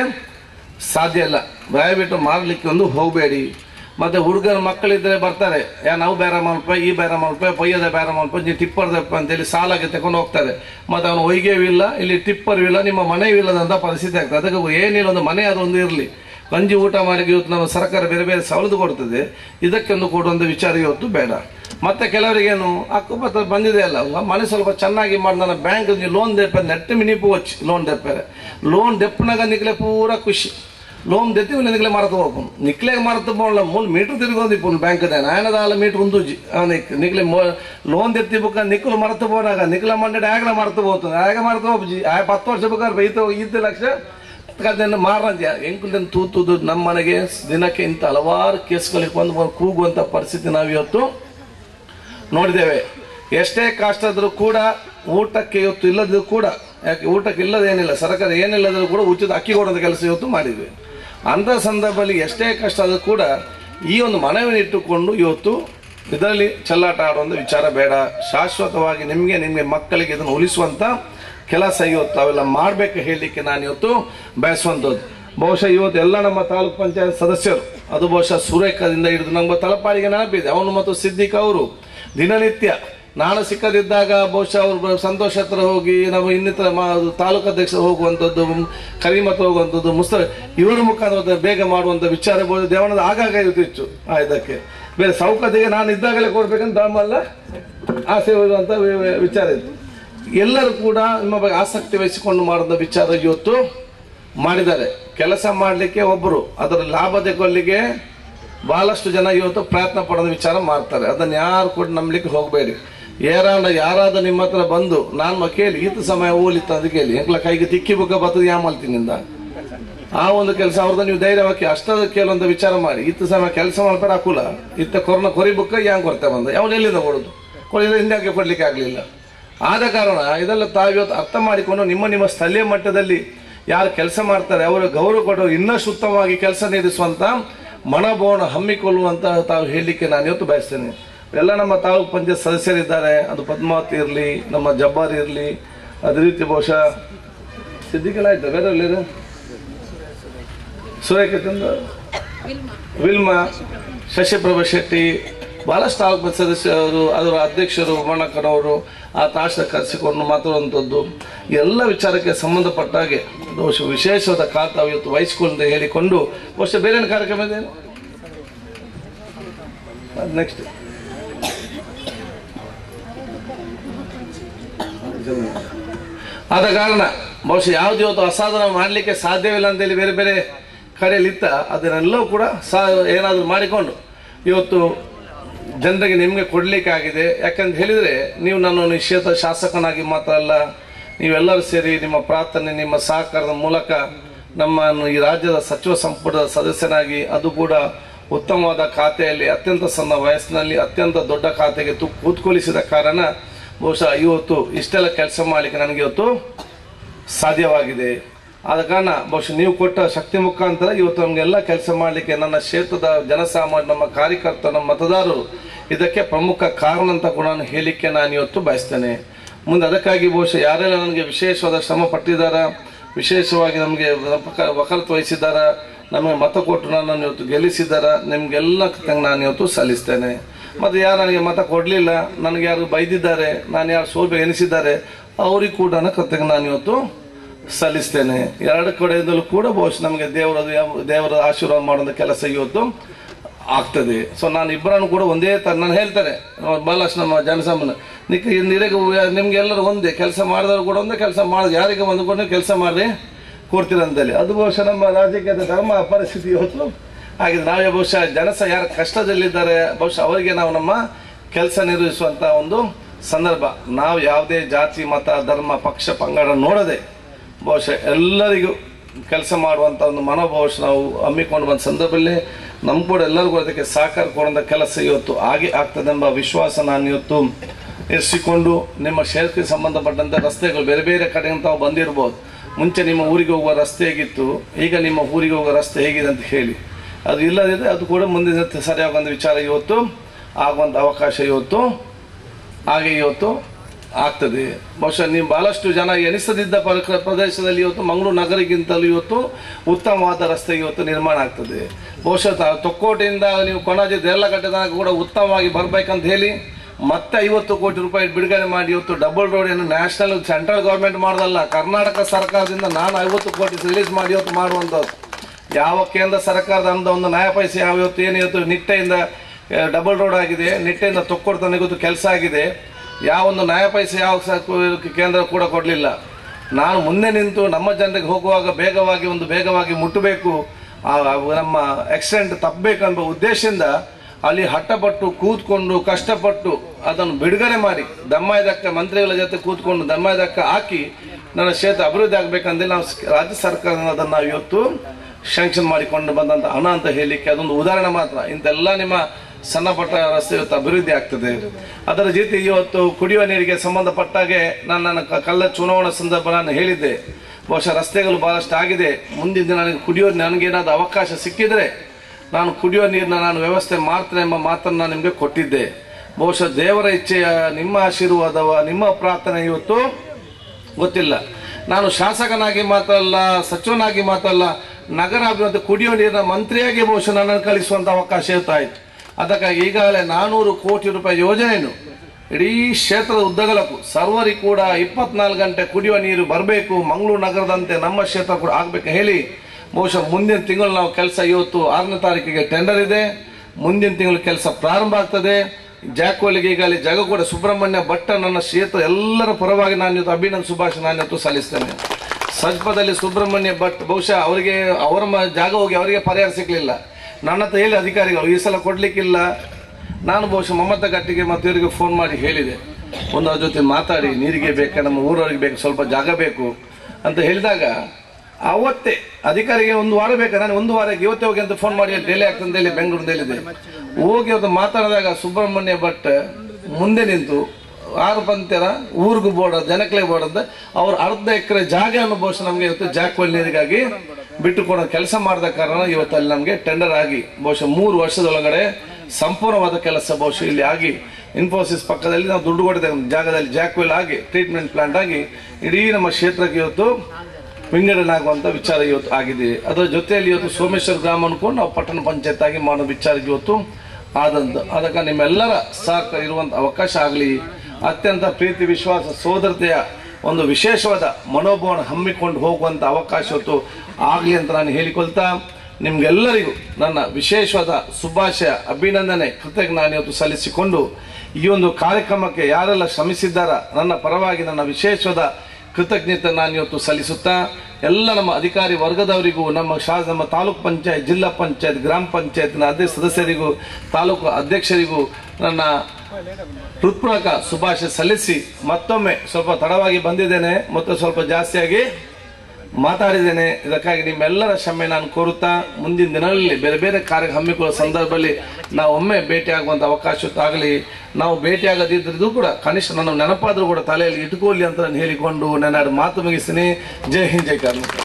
ಸಾಧ್ಯ ಇಲ್ಲ ದಯವಿಟ್ಟು ಮಾರಲಿಕ್ಕೆ ಒಂದು ಹೋಗಬೇಡಿ ಮತ್ತೆ ಹುಡುಗರ ಮಕ್ಕಳಿದ್ರೆ ಬರ್ತಾರೆ ಯಾ ನಾವು ಬೇರೆ ಮಲ್ಪ ಈ ಬೇರೆ ಮಲ್ಪ ಪೊಯ್ಯದ ಬೇರೆ ಮಲ್ಪ ನೀವು ಟಿಪ್ಪರ್ದಪ್ಪ ಅಂತೇಳಿ ಸಾಲಾಗಿ ತಗೊಂಡು ಹೋಗ್ತಾರೆ ಮತ್ತೆ ಅವನು ಒಯ್ಗೆಯೂ ಇಲ್ಲ ಇಲ್ಲಿ ಟಿಪ್ಪರ್ ಇಲ್ಲ ನಿಮ್ಮ ಮನೆಯೂ ಇಲ್ಲದಂತ ಪರಿಸ್ಥಿತಿ ಆಗ್ತದೆ ಅದಕ್ಕೆ ಏನಿಲ್ಲ ಒಂದು ಮನೆ ಅದೊಂದು ಇರಲಿ ಗಂಜಿ ಊಟ ಮಾಡಿ ಇವತ್ತು ನಮ್ಮ ಸರ್ಕಾರ ಬೇರೆ ಬೇರೆ ಸವಲತ್ತು ಕೊಡ್ತದೆ ಇದಕ್ಕೊಂದು ಕೊಡುವಂಥ ವಿಚಾರ ಇವತ್ತು ಬೇಡ ಮತ್ತೆ ಕೆಲವರಿಗೇನು ಹಕ್ಕುಪತ್ರ ಬಂದಿದೆ ಅಲ್ಲ ಅಲ್ವಾ? ಮನೆ ಸ್ವಲ್ಪ ಚೆನ್ನಾಗಿ ಮಾಡಿ ನನ್ನ ಬ್ಯಾಂಕ್ ಲೋನ್ ದೆಪ್ಪ ನೆಟ್ಟು ಮಿನಿಪು వచ్చి ಲೋನ್ ದೆಪ್ಪರೆ ಲೋನ್ ದೆಪ್ಪನಾಗ ನಿಕ್ಲೆ ಪೂರ ಖುಷಿ ಲೋನ್ ದೆತ್ತಿ ನಿಕ್ಲೆ ಮರತು ಹೋಗ್ಬೋದು ನಿಕ್ಲೆಗೆ ಮರತು ಬೋಳ ಮೂಲ ಮೀಟರ್ ತಿರುಗೋದು ಇಪ್ಪು ಬ್ಯಾಂಕ್ ನಾಯನದ ಆಲ ಮೀಟರ್ ಉಂದುಜಿ ನಿಕ್ಲೆ ಲೋನ್ ದೆತ್ತಿ ಬುಕ್ಕ ನಿಕ್ಲು ಮರತು ಬೋನಾಗ ನಿಕ್ಲ ಮಂಡೆ ಆಗಲ ಮರತು ಹೋಗ್ತದೆ ಆಗ ಮರತು ಹೋಗ್ಜಿ ಆ ಹತ್ತು ವರ್ಷ ಬೇಕಾದ್ರೆ ಐದು ಐದು ಲಕ್ಷ ಅದನ್ನು ಮಾರಂಜ ಎಂಕುಲನ್ನು ತೂತುದು ನಮ್ಮ ಮನೆಗೆ ದಿನಕ್ಕೆ ಇಂಥ ಹಲವಾರು ಕೇಸ್ಗಳಿಗೆ ಬಂದು ಬಂದು ಕೂಗುವಂಥ ಪರಿಸ್ಥಿತಿ ನಾವಿವತ್ತು ನೋಡಿದ್ದೇವೆ ಎಷ್ಟೇ ಕಾಸ್ಟ್ ಆದರೂ ಕೂಡ ಊಟಕ್ಕೆ ಇವತ್ತು ಇಲ್ಲದಿದ್ರು ಕೂಡ ಯಾಕೆ ಊಟಕ್ಕೆ ಇಲ್ಲದೇನಿಲ್ಲ ಸರ್ಕಾರ ಏನಿಲ್ಲದರೂ ಕೂಡ ಉಚಿತ ಅಕ್ಕಿ ಕೊಡುವಂಥ ಕೆಲಸ ಇವತ್ತು ಮಾಡಿದ್ವಿ ಅಂಥ ಸಂದರ್ಭದಲ್ಲಿ ಎಷ್ಟೇ ಕಷ್ಟ ಆದರೂ ಕೂಡ ಈ ಒಂದು ಮನವಿಯನ್ನು ಇಟ್ಟುಕೊಂಡು ಇವತ್ತು ಇದರಲ್ಲಿ ಚೆಲ್ಲಾಟ ಆಡುವಂಥ ವಿಚಾರ ಬೇಡ ಶಾಶ್ವತವಾಗಿ ನಿಮಗೆ ನಿಮಗೆ ಮಕ್ಕಳಿಗೆ ಇದನ್ನು ಉಳಿಸುವಂಥ ಕೆಲಸ ಇವತ್ತು ಅವೆಲ್ಲ ಮಾಡಬೇಕು ಹೇಳಲಿಕ್ಕೆ ನಾನು ಇವತ್ತು ಬಯಸುವಂಥದ್ದು ಬಹುಶಃ ಇವತ್ತು ಎಲ್ಲ ನಮ್ಮ ತಾಲೂಕ್ ಪಂಚಾಯತ್ ಸದಸ್ಯರು ಅದು ಬಹುಶಃ ಸುರೇಖದಿಂದ ಹಿಡಿದು ನಮ್ಮ ತಲಪಾಡಿಗೆ ನೆನಪಿದೆ ಅವನು ಮತ್ತು ಸಿದ್ದಿಕ್ ಅವರು ದಿನನಿತ್ಯ ನಾನು ಸಿಕ್ಕದಿದ್ದಾಗ ಬಹುಶಃ ಅವರು ಸಂತೋಷ್ ಹತ್ರ ಹೋಗಿ ನಾವು ಇನ್ನಿತರ ಮಾ ತಾಲೂಕು ಅಧ್ಯಕ್ಷರು ಹೋಗುವಂಥದ್ದು ಕರೀಮ್ ಹತ್ರ ಹೋಗುವಂಥದ್ದು ಮುಸ್ತ ಇವರ ಮುಖಾಂತರ ಬೇಗ ಮಾಡುವಂಥ ವಿಚಾರ ಬಹುಶಃ ದೇವನದ ಆಗಾಗ ಇರ್ತಿತ್ತು ಆ ಇದಕ್ಕೆ ಬೇರೆ ಸೌಕರ್ಯಗೆ ನಾನು ಇದ್ದಾಗಲೇ ಕೊಡ್ಬೇಕಂತ ಧರ್ಮಲ್ಲ ಆಸೆ ಇರುವಂಥ ವಿ- ವಿ- ವಿಚಾರ ಇತ್ತು ಎಲ್ಲರೂ ಕೂಡ ನಿಮ್ಮ ಬಗ್ಗೆ ಆಸಕ್ತಿ ವಹಿಸಿಕೊಂಡು ಮಾಡಿದ ವಿಚಾರ ಇವತ್ತು ಮಾಡಿದ್ದಾರೆ ಕೆಲಸ ಮಾಡಲಿಕ್ಕೆ ಒಬ್ಬರು ಅದರ ಲಾಭ ತೆಗೊಳ್ಳಿಗೆ ಬಹಳಷ್ಟು ಜನ ಇವತ್ತು ಪ್ರಯತ್ನ ಪಡೋದ ವಿಚಾರ ಮಾಡ್ತಾರೆ ಅದನ್ನು ಯಾರು ಕೂಡ ನಂಬಲಿಕ್ಕೆ ಹೋಗಬೇಡಿ ಯಾರಾದ ಯಾರಾದ ನಿಮ್ಮ ಹತ್ರ ಬಂದು ನಾನು ಕೇಳಿ ಈತ ಸಮಯ ಹೋಲಿತ್ತು ಅದು ಕೇಳಿ ಎಂಕ್ಲ ಕೈಗೆ ತಿಕ್ಕಿ ಬುಕ್ಕ ಬರ್ತದೆ ಯಾಮಲ್ತಿನಿಂದ ಆ ಒಂದು ಕೆಲಸ ಅವ್ರದ್ದು ನೀವು ಧೈರ್ಯವಾಗಿ ಅಷ್ಟದ ಕೇಳುವಂತ ವಿಚಾರ ಮಾಡಿ ಇತ್ತು ಸಮಯ ಕೆಲಸ ಮಾಡ್ತಾರೆ ಅಕುಲ ಇತ್ತ ಕೊರೋನಾ ಕೊರಿ ಬುಕ್ಕ ಯಾಂಗ್ ಕೊಡ್ತಾ ಬಂದ ಅವನು ಎಲ್ಲಿಂದ ಕೊಡೋದು ಕೊಡಿದ್ರೆ ಇಂಡಿಯಾಕ್ಕೆ ಕೊಡ್ಲಿಕ್ಕೆ ಆಗಲಿಲ್ಲ ಆದ ಕಾರಣ ಇದೆಲ್ಲ ತಾವಿವತ್ತು ಅರ್ಥ ಮಾಡಿಕೊಂಡು ನಿಮ್ಮ ನಿಮ್ಮ ಸ್ಥಳೀಯ ಮಟ್ಟದಲ್ಲಿ ಯಾರು ಕೆಲಸ ಮಾಡ್ತಾರೆ ಅವರು ಗೌರವ ಕೊಟ್ಟು ಇನ್ನಷ್ಟು ಉತ್ತಮವಾಗಿ ಕೆಲಸ ನಿರ್ವಹಿಸುವಂತ ಮನೋಭಾವನ ಹಮ್ಮಿಕೊಳ್ಳುವಂತ ತಾವು ಹೇಳಲಿಕ್ಕೆ ನಾನು ಇವತ್ತು ಬಯಸ್ತೇನೆ ಎಲ್ಲ ನಮ್ಮ ತಾಲೂಕು ಪಂಚಾಯತ್ ಸದಸ್ಯರಿದ್ದಾರೆ ಅದು ಪದ್ಮಾವತಿ ಇರಲಿ ನಮ್ಮ ಜಬ್ಬಾರ್ ಇರಲಿ ಅದೇ ರೀತಿ ಬಹುಶಃ ಸಿದ್ದಿಗಳಾಯ್ತು ಬೇರೆ ಎಲ್ಲಿದೆ ಸುರೇಖ ಚಂದ್ರ ವಿಲ್ಮಾ ಶಶಿಪ್ರಭಾ ಶೆಟ್ಟಿ ಬಹಳಷ್ಟು ತಾಲೂಕು ಪಂಚಾಯತ್ ಸದಸ್ಯರು ಅದರ ಅಧ್ಯಕ್ಷರು ಉಮಣ್ಣಕ್ಕನವರು ಆ ತಾಶ ಕರೆಸಿಕೊಂಡು ಮಾತಾಡುವಂಥದ್ದು ಎಲ್ಲ ವಿಚಾರಕ್ಕೆ ಸಂಬಂಧಪಟ್ಟ ಹಾಗೆ ಬಹುಶಃ ವಿಶೇಷವಾದ ಖಾತಾ ಇವತ್ತು ವಹಿಸಿಕೊಂಡು ಹೇಳಿಕೊಂಡು ಬಹುಶಃ ಬೇರೆ ಏನು ಕಾರ್ಯಕ್ರಮ ಇದೆ ನೆಕ್ಸ್ಟ್ ಆದ ಕಾರಣ ಬಹುಶಃ ಯಾವ್ದು ಇವತ್ತು ಅಸಾಧನ ಮಾಡಲಿಕ್ಕೆ ಸಾಧ್ಯವಿಲ್ಲ ಅಂತೇಳಿ ಬೇರೆ ಬೇರೆ ಕಡೆಯಲ್ಲಿತ್ತ ಅದನ್ನೆಲ್ಲವೂ ಕೂಡ ಸಾ ಏನಾದರೂ ಮಾಡಿಕೊಂಡು ಇವತ್ತು ಜನರಿಗೆ ನಿಮಗೆ ಕೊಡಲಿಕ್ಕಾಗಿದೆ ಯಾಕಂತ ಹೇಳಿದರೆ ನೀವು ನಾನು ನಿಶ್ಚಿತ ಶಾಸಕನಾಗಿ ಮಾತ್ರ ಅಲ್ಲ ನೀವೆಲ್ಲರೂ ಸೇರಿ ನಿಮ್ಮ ಪ್ರಾರ್ಥನೆ ನಿಮ್ಮ ಸಹಕಾರದ ಮೂಲಕ ನಮ್ಮನ್ನು ಈ ರಾಜ್ಯದ ಸಚಿವ ಸಂಪುಟದ ಸದಸ್ಯನಾಗಿ ಅದು ಕೂಡ ಉತ್ತಮವಾದ ಖಾತೆಯಲ್ಲಿ ಅತ್ಯಂತ ಸಣ್ಣ ವಯಸ್ಸಿನಲ್ಲಿ ಅತ್ಯಂತ ದೊಡ್ಡ ಖಾತೆಗೆ ತು ಕೂತ್ಕೊಳಿಸಿದ ಕಾರಣ ಬಹುಶಃ ಇವತ್ತು ಇಷ್ಟೆಲ್ಲ ಕೆಲಸ ಮಾಡಲಿಕ್ಕೆ ನನಗೆ ಇವತ್ತು ಸಾಧ್ಯವಾಗಿದೆ ಆದ ಕಾರಣ ಬಹುಶಃ ನೀವು ಕೊಟ್ಟ ಶಕ್ತಿ ಮುಖಾಂತರ ಇವತ್ತು ನಮಗೆಲ್ಲ ಕೆಲಸ ಮಾಡಲಿಕ್ಕೆ ನನ್ನ ಕ್ಷೇತ್ರದ ಜನಸಾಮಾನ್ಯ ನಮ್ಮ ಕಾರ್ಯಕರ್ತ ನಮ್ಮ ಮತದಾರರು ಇದಕ್ಕೆ ಪ್ರಮುಖ ಕಾರಣ ಅಂತ ಕೂಡ ನಾನು ಹೇಳಲಿಕ್ಕೆ ನಾನು ಇವತ್ತು ಬಯಸ್ತೇನೆ ಮುಂದೆ ಅದಕ್ಕಾಗಿ ಬಹುಶಃ ಯಾರೆಲ್ಲ ನನಗೆ ವಿಶೇಷವಾದ ಶ್ರಮ ಪಟ್ಟಿದ್ದಾರ ವಿಶೇಷವಾಗಿ ನಮಗೆ ವಕ- ವಕಾಲತ್ತು ವಹಿಸಿದ್ದಾರ ನಮಗೆ ಮತ ಕೊಟ್ಟು ನನ್ನನ್ನು ಇವತ್ತು ಗೆಲ್ಲಿಸಿದ್ದಾರ ನಿಮ್ಗೆಲ್ಲ ತಂಗ ನಾನು ಇವತ್ತು ಸಲ್ಲಿಸ್ತೇನೆ ಮತ್ತು ಯಾರು ನನಗೆ ಮತ ಕೊಡಲಿಲ್ಲ ನನಗೆ ಯಾರು ಬೈದಿದ್ದಾರೆ ನಾನು ಯಾರು ಸೋಲ್ಬೆ ಎನಿಸಿದ್ದಾರೆ ಅವ್ರಿಗೆ ಕೂಡ ಕೃತಜ್ಞ ನಾನು ಇವತ್ತು ಸಲ್ಲಿಸ್ತೇನೆ ಎರಡು ಕಡೆಯಿಂದಲೂ ಕೂಡ ಬಹುಶಃ ನಮಗೆ ದೇವರದು ಯಾವ- ದೇವರ ಆಶೀರ್ವಾದ ಮಾಡುವಂಥ ಕೆಲಸ ಇವತ್ತು ಆಗ್ತದೆ ಸೊ ನಾನು ಇಬ್ಬರನ್ನು ಕೂಡ ಒಂದೇ ತರ ನಾನು ಹೇಳ್ತಾರೆ ಬಹಳಷ್ಟು ನಮ್ಮ ಜನಸಾಮಾನ್ಯ ನಿಕ್ಕ ನಿನಗೆ ನಿಮ್ಗೆಲ್ಲರೂ ಒಂದೇ ಕೆಲಸ ಮಾಡಿದವರು ಕೂಡ ಒಂದೇ ಕೆಲಸ ಮಾಡಿದ ಯಾರಿಗೆ ಒಂದು ಕೂಡ ಕೆಲಸ ಮಾಡಿ ಕೊಡ್ತೀರ ಅಂತೇಳಿ ಅದು ಬಹುಶಃ ನಮ್ಮ ರಾಜಕೀಯದ ಧರ್ಮ ಪರಿಸ್ಥಿತಿ ಇವತ್ತು ಹಾಗೆ ನಾವೇ ಬಹುಶಃ ಜನಸ ಯಾರು ಕಷ್ಟದಲ್ಲಿದ್ದಾರೆ ಬಹುಶಃ ಅವರಿಗೆ ನಾವು ನಮ್ಮ ಕೆಲಸ ನಿರ್ವಹಿಸುವಂತ ಒಂದು ಸಂದರ್ಭ ನಾವು ಯಾವುದೇ ಜಾತಿ ಮತ ಧರ್ಮ ಪಕ್ಷ ಪಂಗಡ ನೋಡದೆ ಬಹುಶಃ ಎಲ್ಲರಿಗೂ ಕೆಲಸ ಮಾಡುವಂಥ ಒಂದು ಮನೋಭಾವ ನಾವು ಹಮ್ಮಿಕೊಂಡು ಬಂದ ಸಂದರ್ಭದಲ್ಲಿ ನಮ್ಮ ಕೂಡ ಎಲ್ಲರಿಗೂ ಅದಕ್ಕೆ ಸಹಕಾರ ಕೊಡುವಂಥ ಕೆಲಸ ಇವತ್ತು ಹಾಗೆ ಆಗ್ತದೆ ಎಂಬ ವಿಶ್ವಾಸ ನಾನು ಇವತ್ತು ಇರಿಸಿಕೊಂಡು ನಿಮ್ಮ ಕ್ಷೇತ್ರಕ್ಕೆ ಸಂಬಂಧಪಟ್ಟಂಥ ರಸ್ತೆಗಳು ಬೇರೆ ಬೇರೆ ಕಡೆಯಿಂದ ತಾವು ಬಂದಿರ್ಬೋದು ಮುಂಚೆ ನಿಮ್ಮ ಊರಿಗೆ ಹೋಗುವ ರಸ್ತೆ ಹೇಗಿತ್ತು ಈಗ ನಿಮ್ಮ ಊರಿಗೆ ಹೋಗುವ ರಸ್ತೆ ಹೇಗಿದೆ ಅಂತ ಹೇಳಿ ಅದು ಇಲ್ಲದಿದ್ದರೆ ಅದು ಕೂಡ ಮುಂದಿನ ಸರಿಯಾಗುವಂಥ ವಿಚಾರ ಇವತ್ತು ಆಗುವಂಥ ಅವಕಾಶ ಇವತ್ತು ಹಾಗೆ ಇವತ್ತು ಆಗ್ತದೆ ಬಹುಶಃ ನೀವು ಬಹಳಷ್ಟು ಜನ ಎನಿಸದಿದ್ದ ಪರ- ಪ್ರದೇಶದಲ್ಲಿ ಇವತ್ತು ಮಂಗಳೂರು ನಗರಕ್ಕಿಂತಲೂ ಇವತ್ತು ಉತ್ತಮವಾದ ರಸ್ತೆ ಇವತ್ತು ನಿರ್ಮಾಣ ಆಗ್ತದೆ ಬಹುಶಃ ತ- ತೊಕ್ಕೋಟೆಯಿಂದ ನೀವು ಕೊಣಾಜಿ ದೇರ್ಲಗಟ್ಟೆ ತನಕ ಕೂಡ ಉತ್ತಮವಾಗಿ ಬರ್ಬೇಕಂತ ಹೇಳಿ ಮತ್ತೆ ಐವತ್ತು ಕೋಟಿ ರೂಪಾಯಿ ಬಿಡುಗಡೆ ಮಾಡಿ ಇವತ್ತು ಡಬಲ್ ರೋಡ್ ಏನು ನ್ಯಾಷನಲ್ ಸೆಂಟ್ರಲ್ ಗೌರ್ಮೆಂಟ್ ಮಾಡೋದಲ್ಲ ಕರ್ನಾಟಕ ಸರ್ಕಾರದಿಂದ ನಾನು ಐವತ್ತು ಕೋಟಿ ರಿಲೀಸ್ ಮಾಡಿ ಇವತ್ತು ಮಾಡುವಂಥದ್ದು ಯಾವ ಕೇಂದ್ರ ಸರ್ಕಾರದ ಅಂದ ಒಂದು ನ್ಯಾಯ ಪೈಸೆ ಯಾವ ಇವತ್ತು ಏನು ಇವತ್ತು ನಿಟ್ಟೆಯಿಂದ ಡಬಲ್ ರೋಡ್ ಆಗಿದೆ ನಿಟ್ಟೆಯಿಂದ ತೊಕ್ಕೊಡ್ತಾನೆ ಇವತ್ತು ಕೆಲಸ ಆಗಿದೆ ಯಾವ ಒಂದು ನ್ಯಾಯ ಪೈಸೆ ಯಾವ ಸ- ಕೇಂದ್ರ ಕೂಡ ಕೊಡಲಿಲ್ಲ ನಾನು ಮುಂದೆ ನಿಂತು ನಮ್ಮ ಜನರಿಗೆ ಹೋಗುವಾಗ ಬೇಗವಾಗಿ ಒಂದು ಬೇಗವಾಗಿ ಮುಟ್ಟಬೇಕು ಆ ನಮ್ಮ ಆಕ್ಸಿಡೆಂಟ್ ತಪ್ಪಬೇಕೆಂಬ ಉದ್ದೇಶದಿಂದ ಅಲ್ಲಿ ಹಟ್ಟಪಟ್ಟು ಕೂತ್ಕೊಂಡು ಕಷ್ಟಪಟ್ಟು ಅದನ್ನು ಬಿಡುಗಡೆ ಮಾಡಿ ದಮ್ಮಾಯದಕ್ಕ ಮಂತ್ರಿಗಳ ಜೊತೆ ಕೂತ್ಕೊಂಡು ದಮ್ಮಾಯದಕ್ಕ ಹಾಕಿ ನನ್ನ ಕ್ಷೇತ್ರ ಅಭಿವೃದ್ಧಿ ಆಗ್ಬೇಕಂದ್ರೆ ನಾವು ಸ್- ರಾಜ್ಯ ಸರ್ಕಾರದಿಂದ ಅದನ್ನು ನಾವು ಇವತ್ತು ಶಾಂಕ್ಷನ್ ಮಾಡಿಕೊಂಡು ಬಂದಂತ ಹಣ ಅಂತ ಹೇಳಲಿಕ್ಕೆ ಅದೊಂದು ಉದಾಹರಣೆ ಮಾತ್ರ ಇಂತೆಲ್ಲ ನಿಮ್ಮ ಸಣ್ಣ ಪಟ್ಟ ರಸ್ತೆ ಇವತ್ತು ಅಭಿವೃದ್ಧಿ ಆಗ್ತದೆ ಅದರ ಜೊತೆ ಇವತ್ತು ಕುಡಿಯುವ ನೀರಿಗೆ ಸಂಬಂಧಪಟ್ಟಾಗೆ ನಾನು ನನ್ನ ಕ- ಕಳೆದ ಚುನಾವಣಾ ಸಂದರ್ಭ ನಾನು ಹೇಳಿದ್ದೆ ಬಹುಶಃ ರಸ್ತೆಗಳು ಬಹಳಷ್ಟು ಆಗಿದೆ ಮುಂದಿನ ದಿನ ನನಗೆ ಕುಡಿಯೋ ನನಗೇನಾದ್ರು ಅವಕಾಶ ಸಿಕ್ಕಿದ್ರೆ ನಾನು ಕುಡಿಯೋ ನೀರನ್ನ ನಾನು ವ್ಯವಸ್ಥೆ ಮಾಡ್ತೇನೆ ಎಂಬ ಮಾತನ್ನು ನಾನು ನಿಮಗೆ ಕೊಟ್ಟಿದ್ದೆ ಬಹುಶಃ ದೇವರ ಇಚ್ಛೆಯ ನಿಮ್ಮ ಆಶೀರ್ವಾದವ ನಿಮ್ಮ ಪ್ರಾರ್ಥನೆ ಇವತ್ತು ಗೊತ್ತಿಲ್ಲ ನಾನು ಶಾಸಕನಾಗಿ ಮಾತ್ರ ಅಲ್ಲ ಸಚಿವನಾಗಿ ಮಾತ್ರ ಅಲ್ಲ ನಗರ ಅಭಿವೃದ್ಧಿ ಕುಡಿಯೋ ನೀರಿನ ಮಂತ್ರಿಯಾಗಿ ಬಹುಶಃ ನನ್ನನ್ನು ಕಳಿಸುವಂತ ಅವಕಾಶ ಇರ್ತಾಯಿತು ಅದಕ್ಕಾಗಿ ಈಗಾಗಲೇ ನಾನೂರು ಕೋಟಿ ರೂಪಾಯಿ ಯೋಜನೆಯನ್ನು ಇಡೀ ಕ್ಷೇತ್ರದ ಉದ್ದಗಲಕ್ಕೂ ಸರ್ವರಿಗೆ ಕೂಡ ಇಪ್ಪತ್ನಾಲ್ಕು ಗಂಟೆ ಕುಡಿಯುವ ನೀರು ಬರಬೇಕು ಮಂಗಳೂರು ನಗರದಂತೆ ನಮ್ಮ ಕ್ಷೇತ್ರ ಕೂಡ ಆಗ್ಬೇಕು ಹೇಳಿ ಬಹುಶಃ ಮುಂದಿನ ತಿಂಗಳು ನಾವು ಕೆಲಸ ಇವತ್ತು ಆರನೇ ತಾರೀಕಿಗೆ ಟೆಂಡರ್ ಇದೆ ಮುಂದಿನ ತಿಂಗಳು ಕೆಲಸ ಪ್ರಾರಂಭ ಆಗ್ತದೆ ಜಾಕೋಲಿಗೆ ಈಗಾಗಲೇ ಜಗಗೂಡ ಸುಬ್ರಹ್ಮಣ್ಯ ಭಟ್ಟ ನನ್ನ ಕ್ಷೇತ್ರ ಎಲ್ಲರ ಪರವಾಗಿ ನಾನು ಇವತ್ತು ಅಭಿನಂದನೆ ಶುಭಾಶಯ ನಾನು ಇವತ್ತು ಸಲ್ಲಿಸ್ತೇನೆ ಸಜ್ಪದಲ್ಲಿ ಸುಬ್ರಹ್ಮಣ್ಯ ಭಟ್ ಬಹುಶಃ ಅವರಿಗೆ ಅವರ ಮ- ಜಾಗ ಹೋಗಿ ಅವರಿಗೆ ಪರಿಹಾರ ಸಿಗಲಿಲ್ಲ ನನ್ನ ಹತ್ರ ಹೇಳಿ ಅಧಿಕಾರಿಗಳು ಈ ಸಲ ಕೊಡ್ಲಿಕ್ಕಿಲ್ಲ ನಾನು ಬಹುಶಃ ಮಮತಾ ಗಟ್ಟಿಗೆ ಮತ್ತು ಇವರಿಗೆ ಫೋನ್ ಮಾಡಿ ಹೇಳಿದೆ ಒಂದು ಅವ್ರ ಜೊತೆ ಮಾತಾಡಿ ನೀರಿಗೆ ಬೇಕಾ ನಮ್ಮ ಊರವರಿಗೆ ಬೇಕು ಸ್ವಲ್ಪ ಜಾಗ ಬೇಕು ಅಂತ ಹೇಳಿದಾಗ ಅವತ್ತೇ ಅಧಿಕಾರಿಗೆ ಒಂದು ವಾರ ಬೇಕಾ ನಾನು ಒಂದು ವಾರಕ್ಕೆ ಇವತ್ತೇ ಹೋಗಿ ಅಂತ ಫೋನ್ ಮಾಡಿ ಡೆಲ್ಲಿ ಆಗ್ತಂತ ಹೇಳಿ ಬೆಂಗಳೂರು ಹೇಳಿದೆ ಹೋಗಿ ಅವತ್ತು ಮಾತಾಡಿದಾಗ ಸುಬ್ರಹ್ಮಣ್ಯ ಭಟ್ ಮುಂದೆ ನಿಂತು ಆರು ಪಂತ್ಯರ ಊರಿಗೂ ಬೋರ್ಡ್ ಜನಕ್ಲೆ ಬೋರ್ಡ್ ಅಂತ ಅವ್ರು ಅರ್ಧ ಎಕರೆ ಜಾಗ ಬಹುಶಃ ನಮಗೆ ಇವತ್ತು ಜಾಕ್ವೆಲ್ ನೀರಿಗಾಗಿ ಬಿಟ್ಟು ಕೊಡೋ ಕೆಲಸ ಮಾಡಿದ ಕಾರಣ ಇವತ್ತು ಅಲ್ಲಿ ನಮಗೆ ಟೆಂಡರ್ ಆಗಿ ಬಹುಶಃ ಮೂರು ವರ್ಷದೊಳಗಡೆ ಸಂಪೂರ್ಣವಾದ ಕೆಲಸ ಬಹುಶಃ ಇಲ್ಲಿ ಆಗಿ ಇನ್ಫೋಸಿಸ್ ಪಕ್ಕದಲ್ಲಿ ನಾವು ದುಡ್ಡು ಕೊಟ್ಟಿದ್ದ ಜಾಗದಲ್ಲಿ ಜಾಕ್ವೆಲ್ ಆಗಿ ಟ್ರೀಟ್ಮೆಂಟ್ ಪ್ಲಾಂಟ್ ಆಗಿ ಇಡೀ ನಮ್ಮ ಕ್ಷೇತ್ರಕ್ಕೆ ಇವತ್ತು ವಿಂಗಡಣೆ ಆಗುವಂತ ವಿಚಾರ ಇವತ್ತು ಆಗಿದೆ ಅದರ ಜೊತೆಯಲ್ಲಿ ಇವತ್ತು ಸೋಮೇಶ್ವರ ಗ್ರಾಮ ಅನ್ಕೊಂಡು ನಾವು ಪಟ್ಟಣ ಪಂಚಾಯತ್ ಆಗಿ ಮಾಡೋ ವಿಚಾರಕ್ಕೆ ಇವತ್ತು ಆದಂತ ಅದಕ್ಕೆ ನಿಮ್ಮೆಲ್ಲರ ಸಹಕಾರ ಇರುವಂತ ಅವಕಾಶ ಆಗಲಿ ಅತ್ಯಂತ ಪ್ರೀತಿ ವಿಶ್ವಾಸ ಸೋದರತೆಯ ಒಂದು ವಿಶೇಷವಾದ ಮನೋಭಾವನ ಹಮ್ಮಿಕೊಂಡು ಹೋಗುವಂತ ಅವಕಾಶ ಇವತ್ತು ಆಗಲಿ ಅಂತ ನಾನು ಹೇಳಿಕೊಳ್ತಾ ನಿಮ್ಗೆಲ್ಲರಿಗೂ ನನ್ನ ವಿಶೇಷವಾದ ಶುಭಾಶಯ ಅಭಿನಂದನೆ ಕೃತಜ್ಞ ನಾನು ಇವತ್ತು ಸಲ್ಲಿಸಿಕೊಂಡು ಈ ಒಂದು ಕಾರ್ಯಕ್ರಮಕ್ಕೆ ಯಾರೆಲ್ಲ ಶ್ರಮಿಸಿದ್ದಾರ ನನ್ನ ಪರವಾಗಿ ನನ್ನ ವಿಶೇಷವಾದ ಕೃತಜ್ಞತೆ ನಾನು ಇವತ್ತು ಸಲ್ಲಿಸುತ್ತಾ ಎಲ್ಲ ನಮ್ಮ ಅಧಿಕಾರಿ ವರ್ಗದವರಿಗೂ ನಮ್ಮ ಶಾ ನಮ್ಮ ತಾಲೂಕ್ ಪಂಚಾಯತ್ ಜಿಲ್ಲಾ ಪಂಚಾಯತ್ ಗ್ರಾಮ ಪಂಚಾಯತ್ನ ಅಧ್ಯಕ್ಷ ಸದಸ್ಯರಿಗೂ ತಾಲೂಕು ಅಧ್ಯಕ್ಷರಿಗೂ ನನ್ನ ಹೃತ್ಪೂರ್ವಕ ಶುಭಾಶಯ ಸಲ್ಲಿಸಿ ಮತ್ತೊಮ್ಮೆ ಸ್ವಲ್ಪ ತಡವಾಗಿ ಬಂದಿದ್ದೇನೆ ಮತ್ತು ಸ್ವಲ್ಪ ಜಾಸ್ತಿಯಾಗಿ ಮಾತಾಡಿದ್ದೇನೆ ಇದಕ್ಕಾಗಿ ನಿಮ್ಮೆಲ್ಲರ ಕ್ಷಮೆ ನಾನು ಕೋರುತ್ತಾ ಮುಂದಿನ ದಿನಗಳಲ್ಲಿ ಬೇರೆ ಬೇರೆ ಕಾರ್ಯ ಹಮ್ಮಿಕೊಳ್ಳುವ ಸಂದರ್ಭದಲ್ಲಿ ನಾವು ಒಮ್ಮೆ ಭೇಟಿಯಾಗುವಂಥ ಅವಕಾಶ ಆಗಲಿ ನಾವು ಭೇಟಿಯಾಗದಿದ್ದರೂ ಕೂಡ ಕನಿಷ್ಠ ನನ್ನ ನೆನಪಾದರೂ ಕೂಡ ತಲೆಯಲ್ಲಿ ಇಟ್ಕೊಳ್ಳಿ ಅಂತ ನಾನು ಹೇಳಿಕೊಂಡು ನನ್ನ ಮಾತು ಮುಗಿಸ್ತೀನಿ ಜೈ ಹಿಂದ್ ಜೈ ಕರ್ನಾಟಕ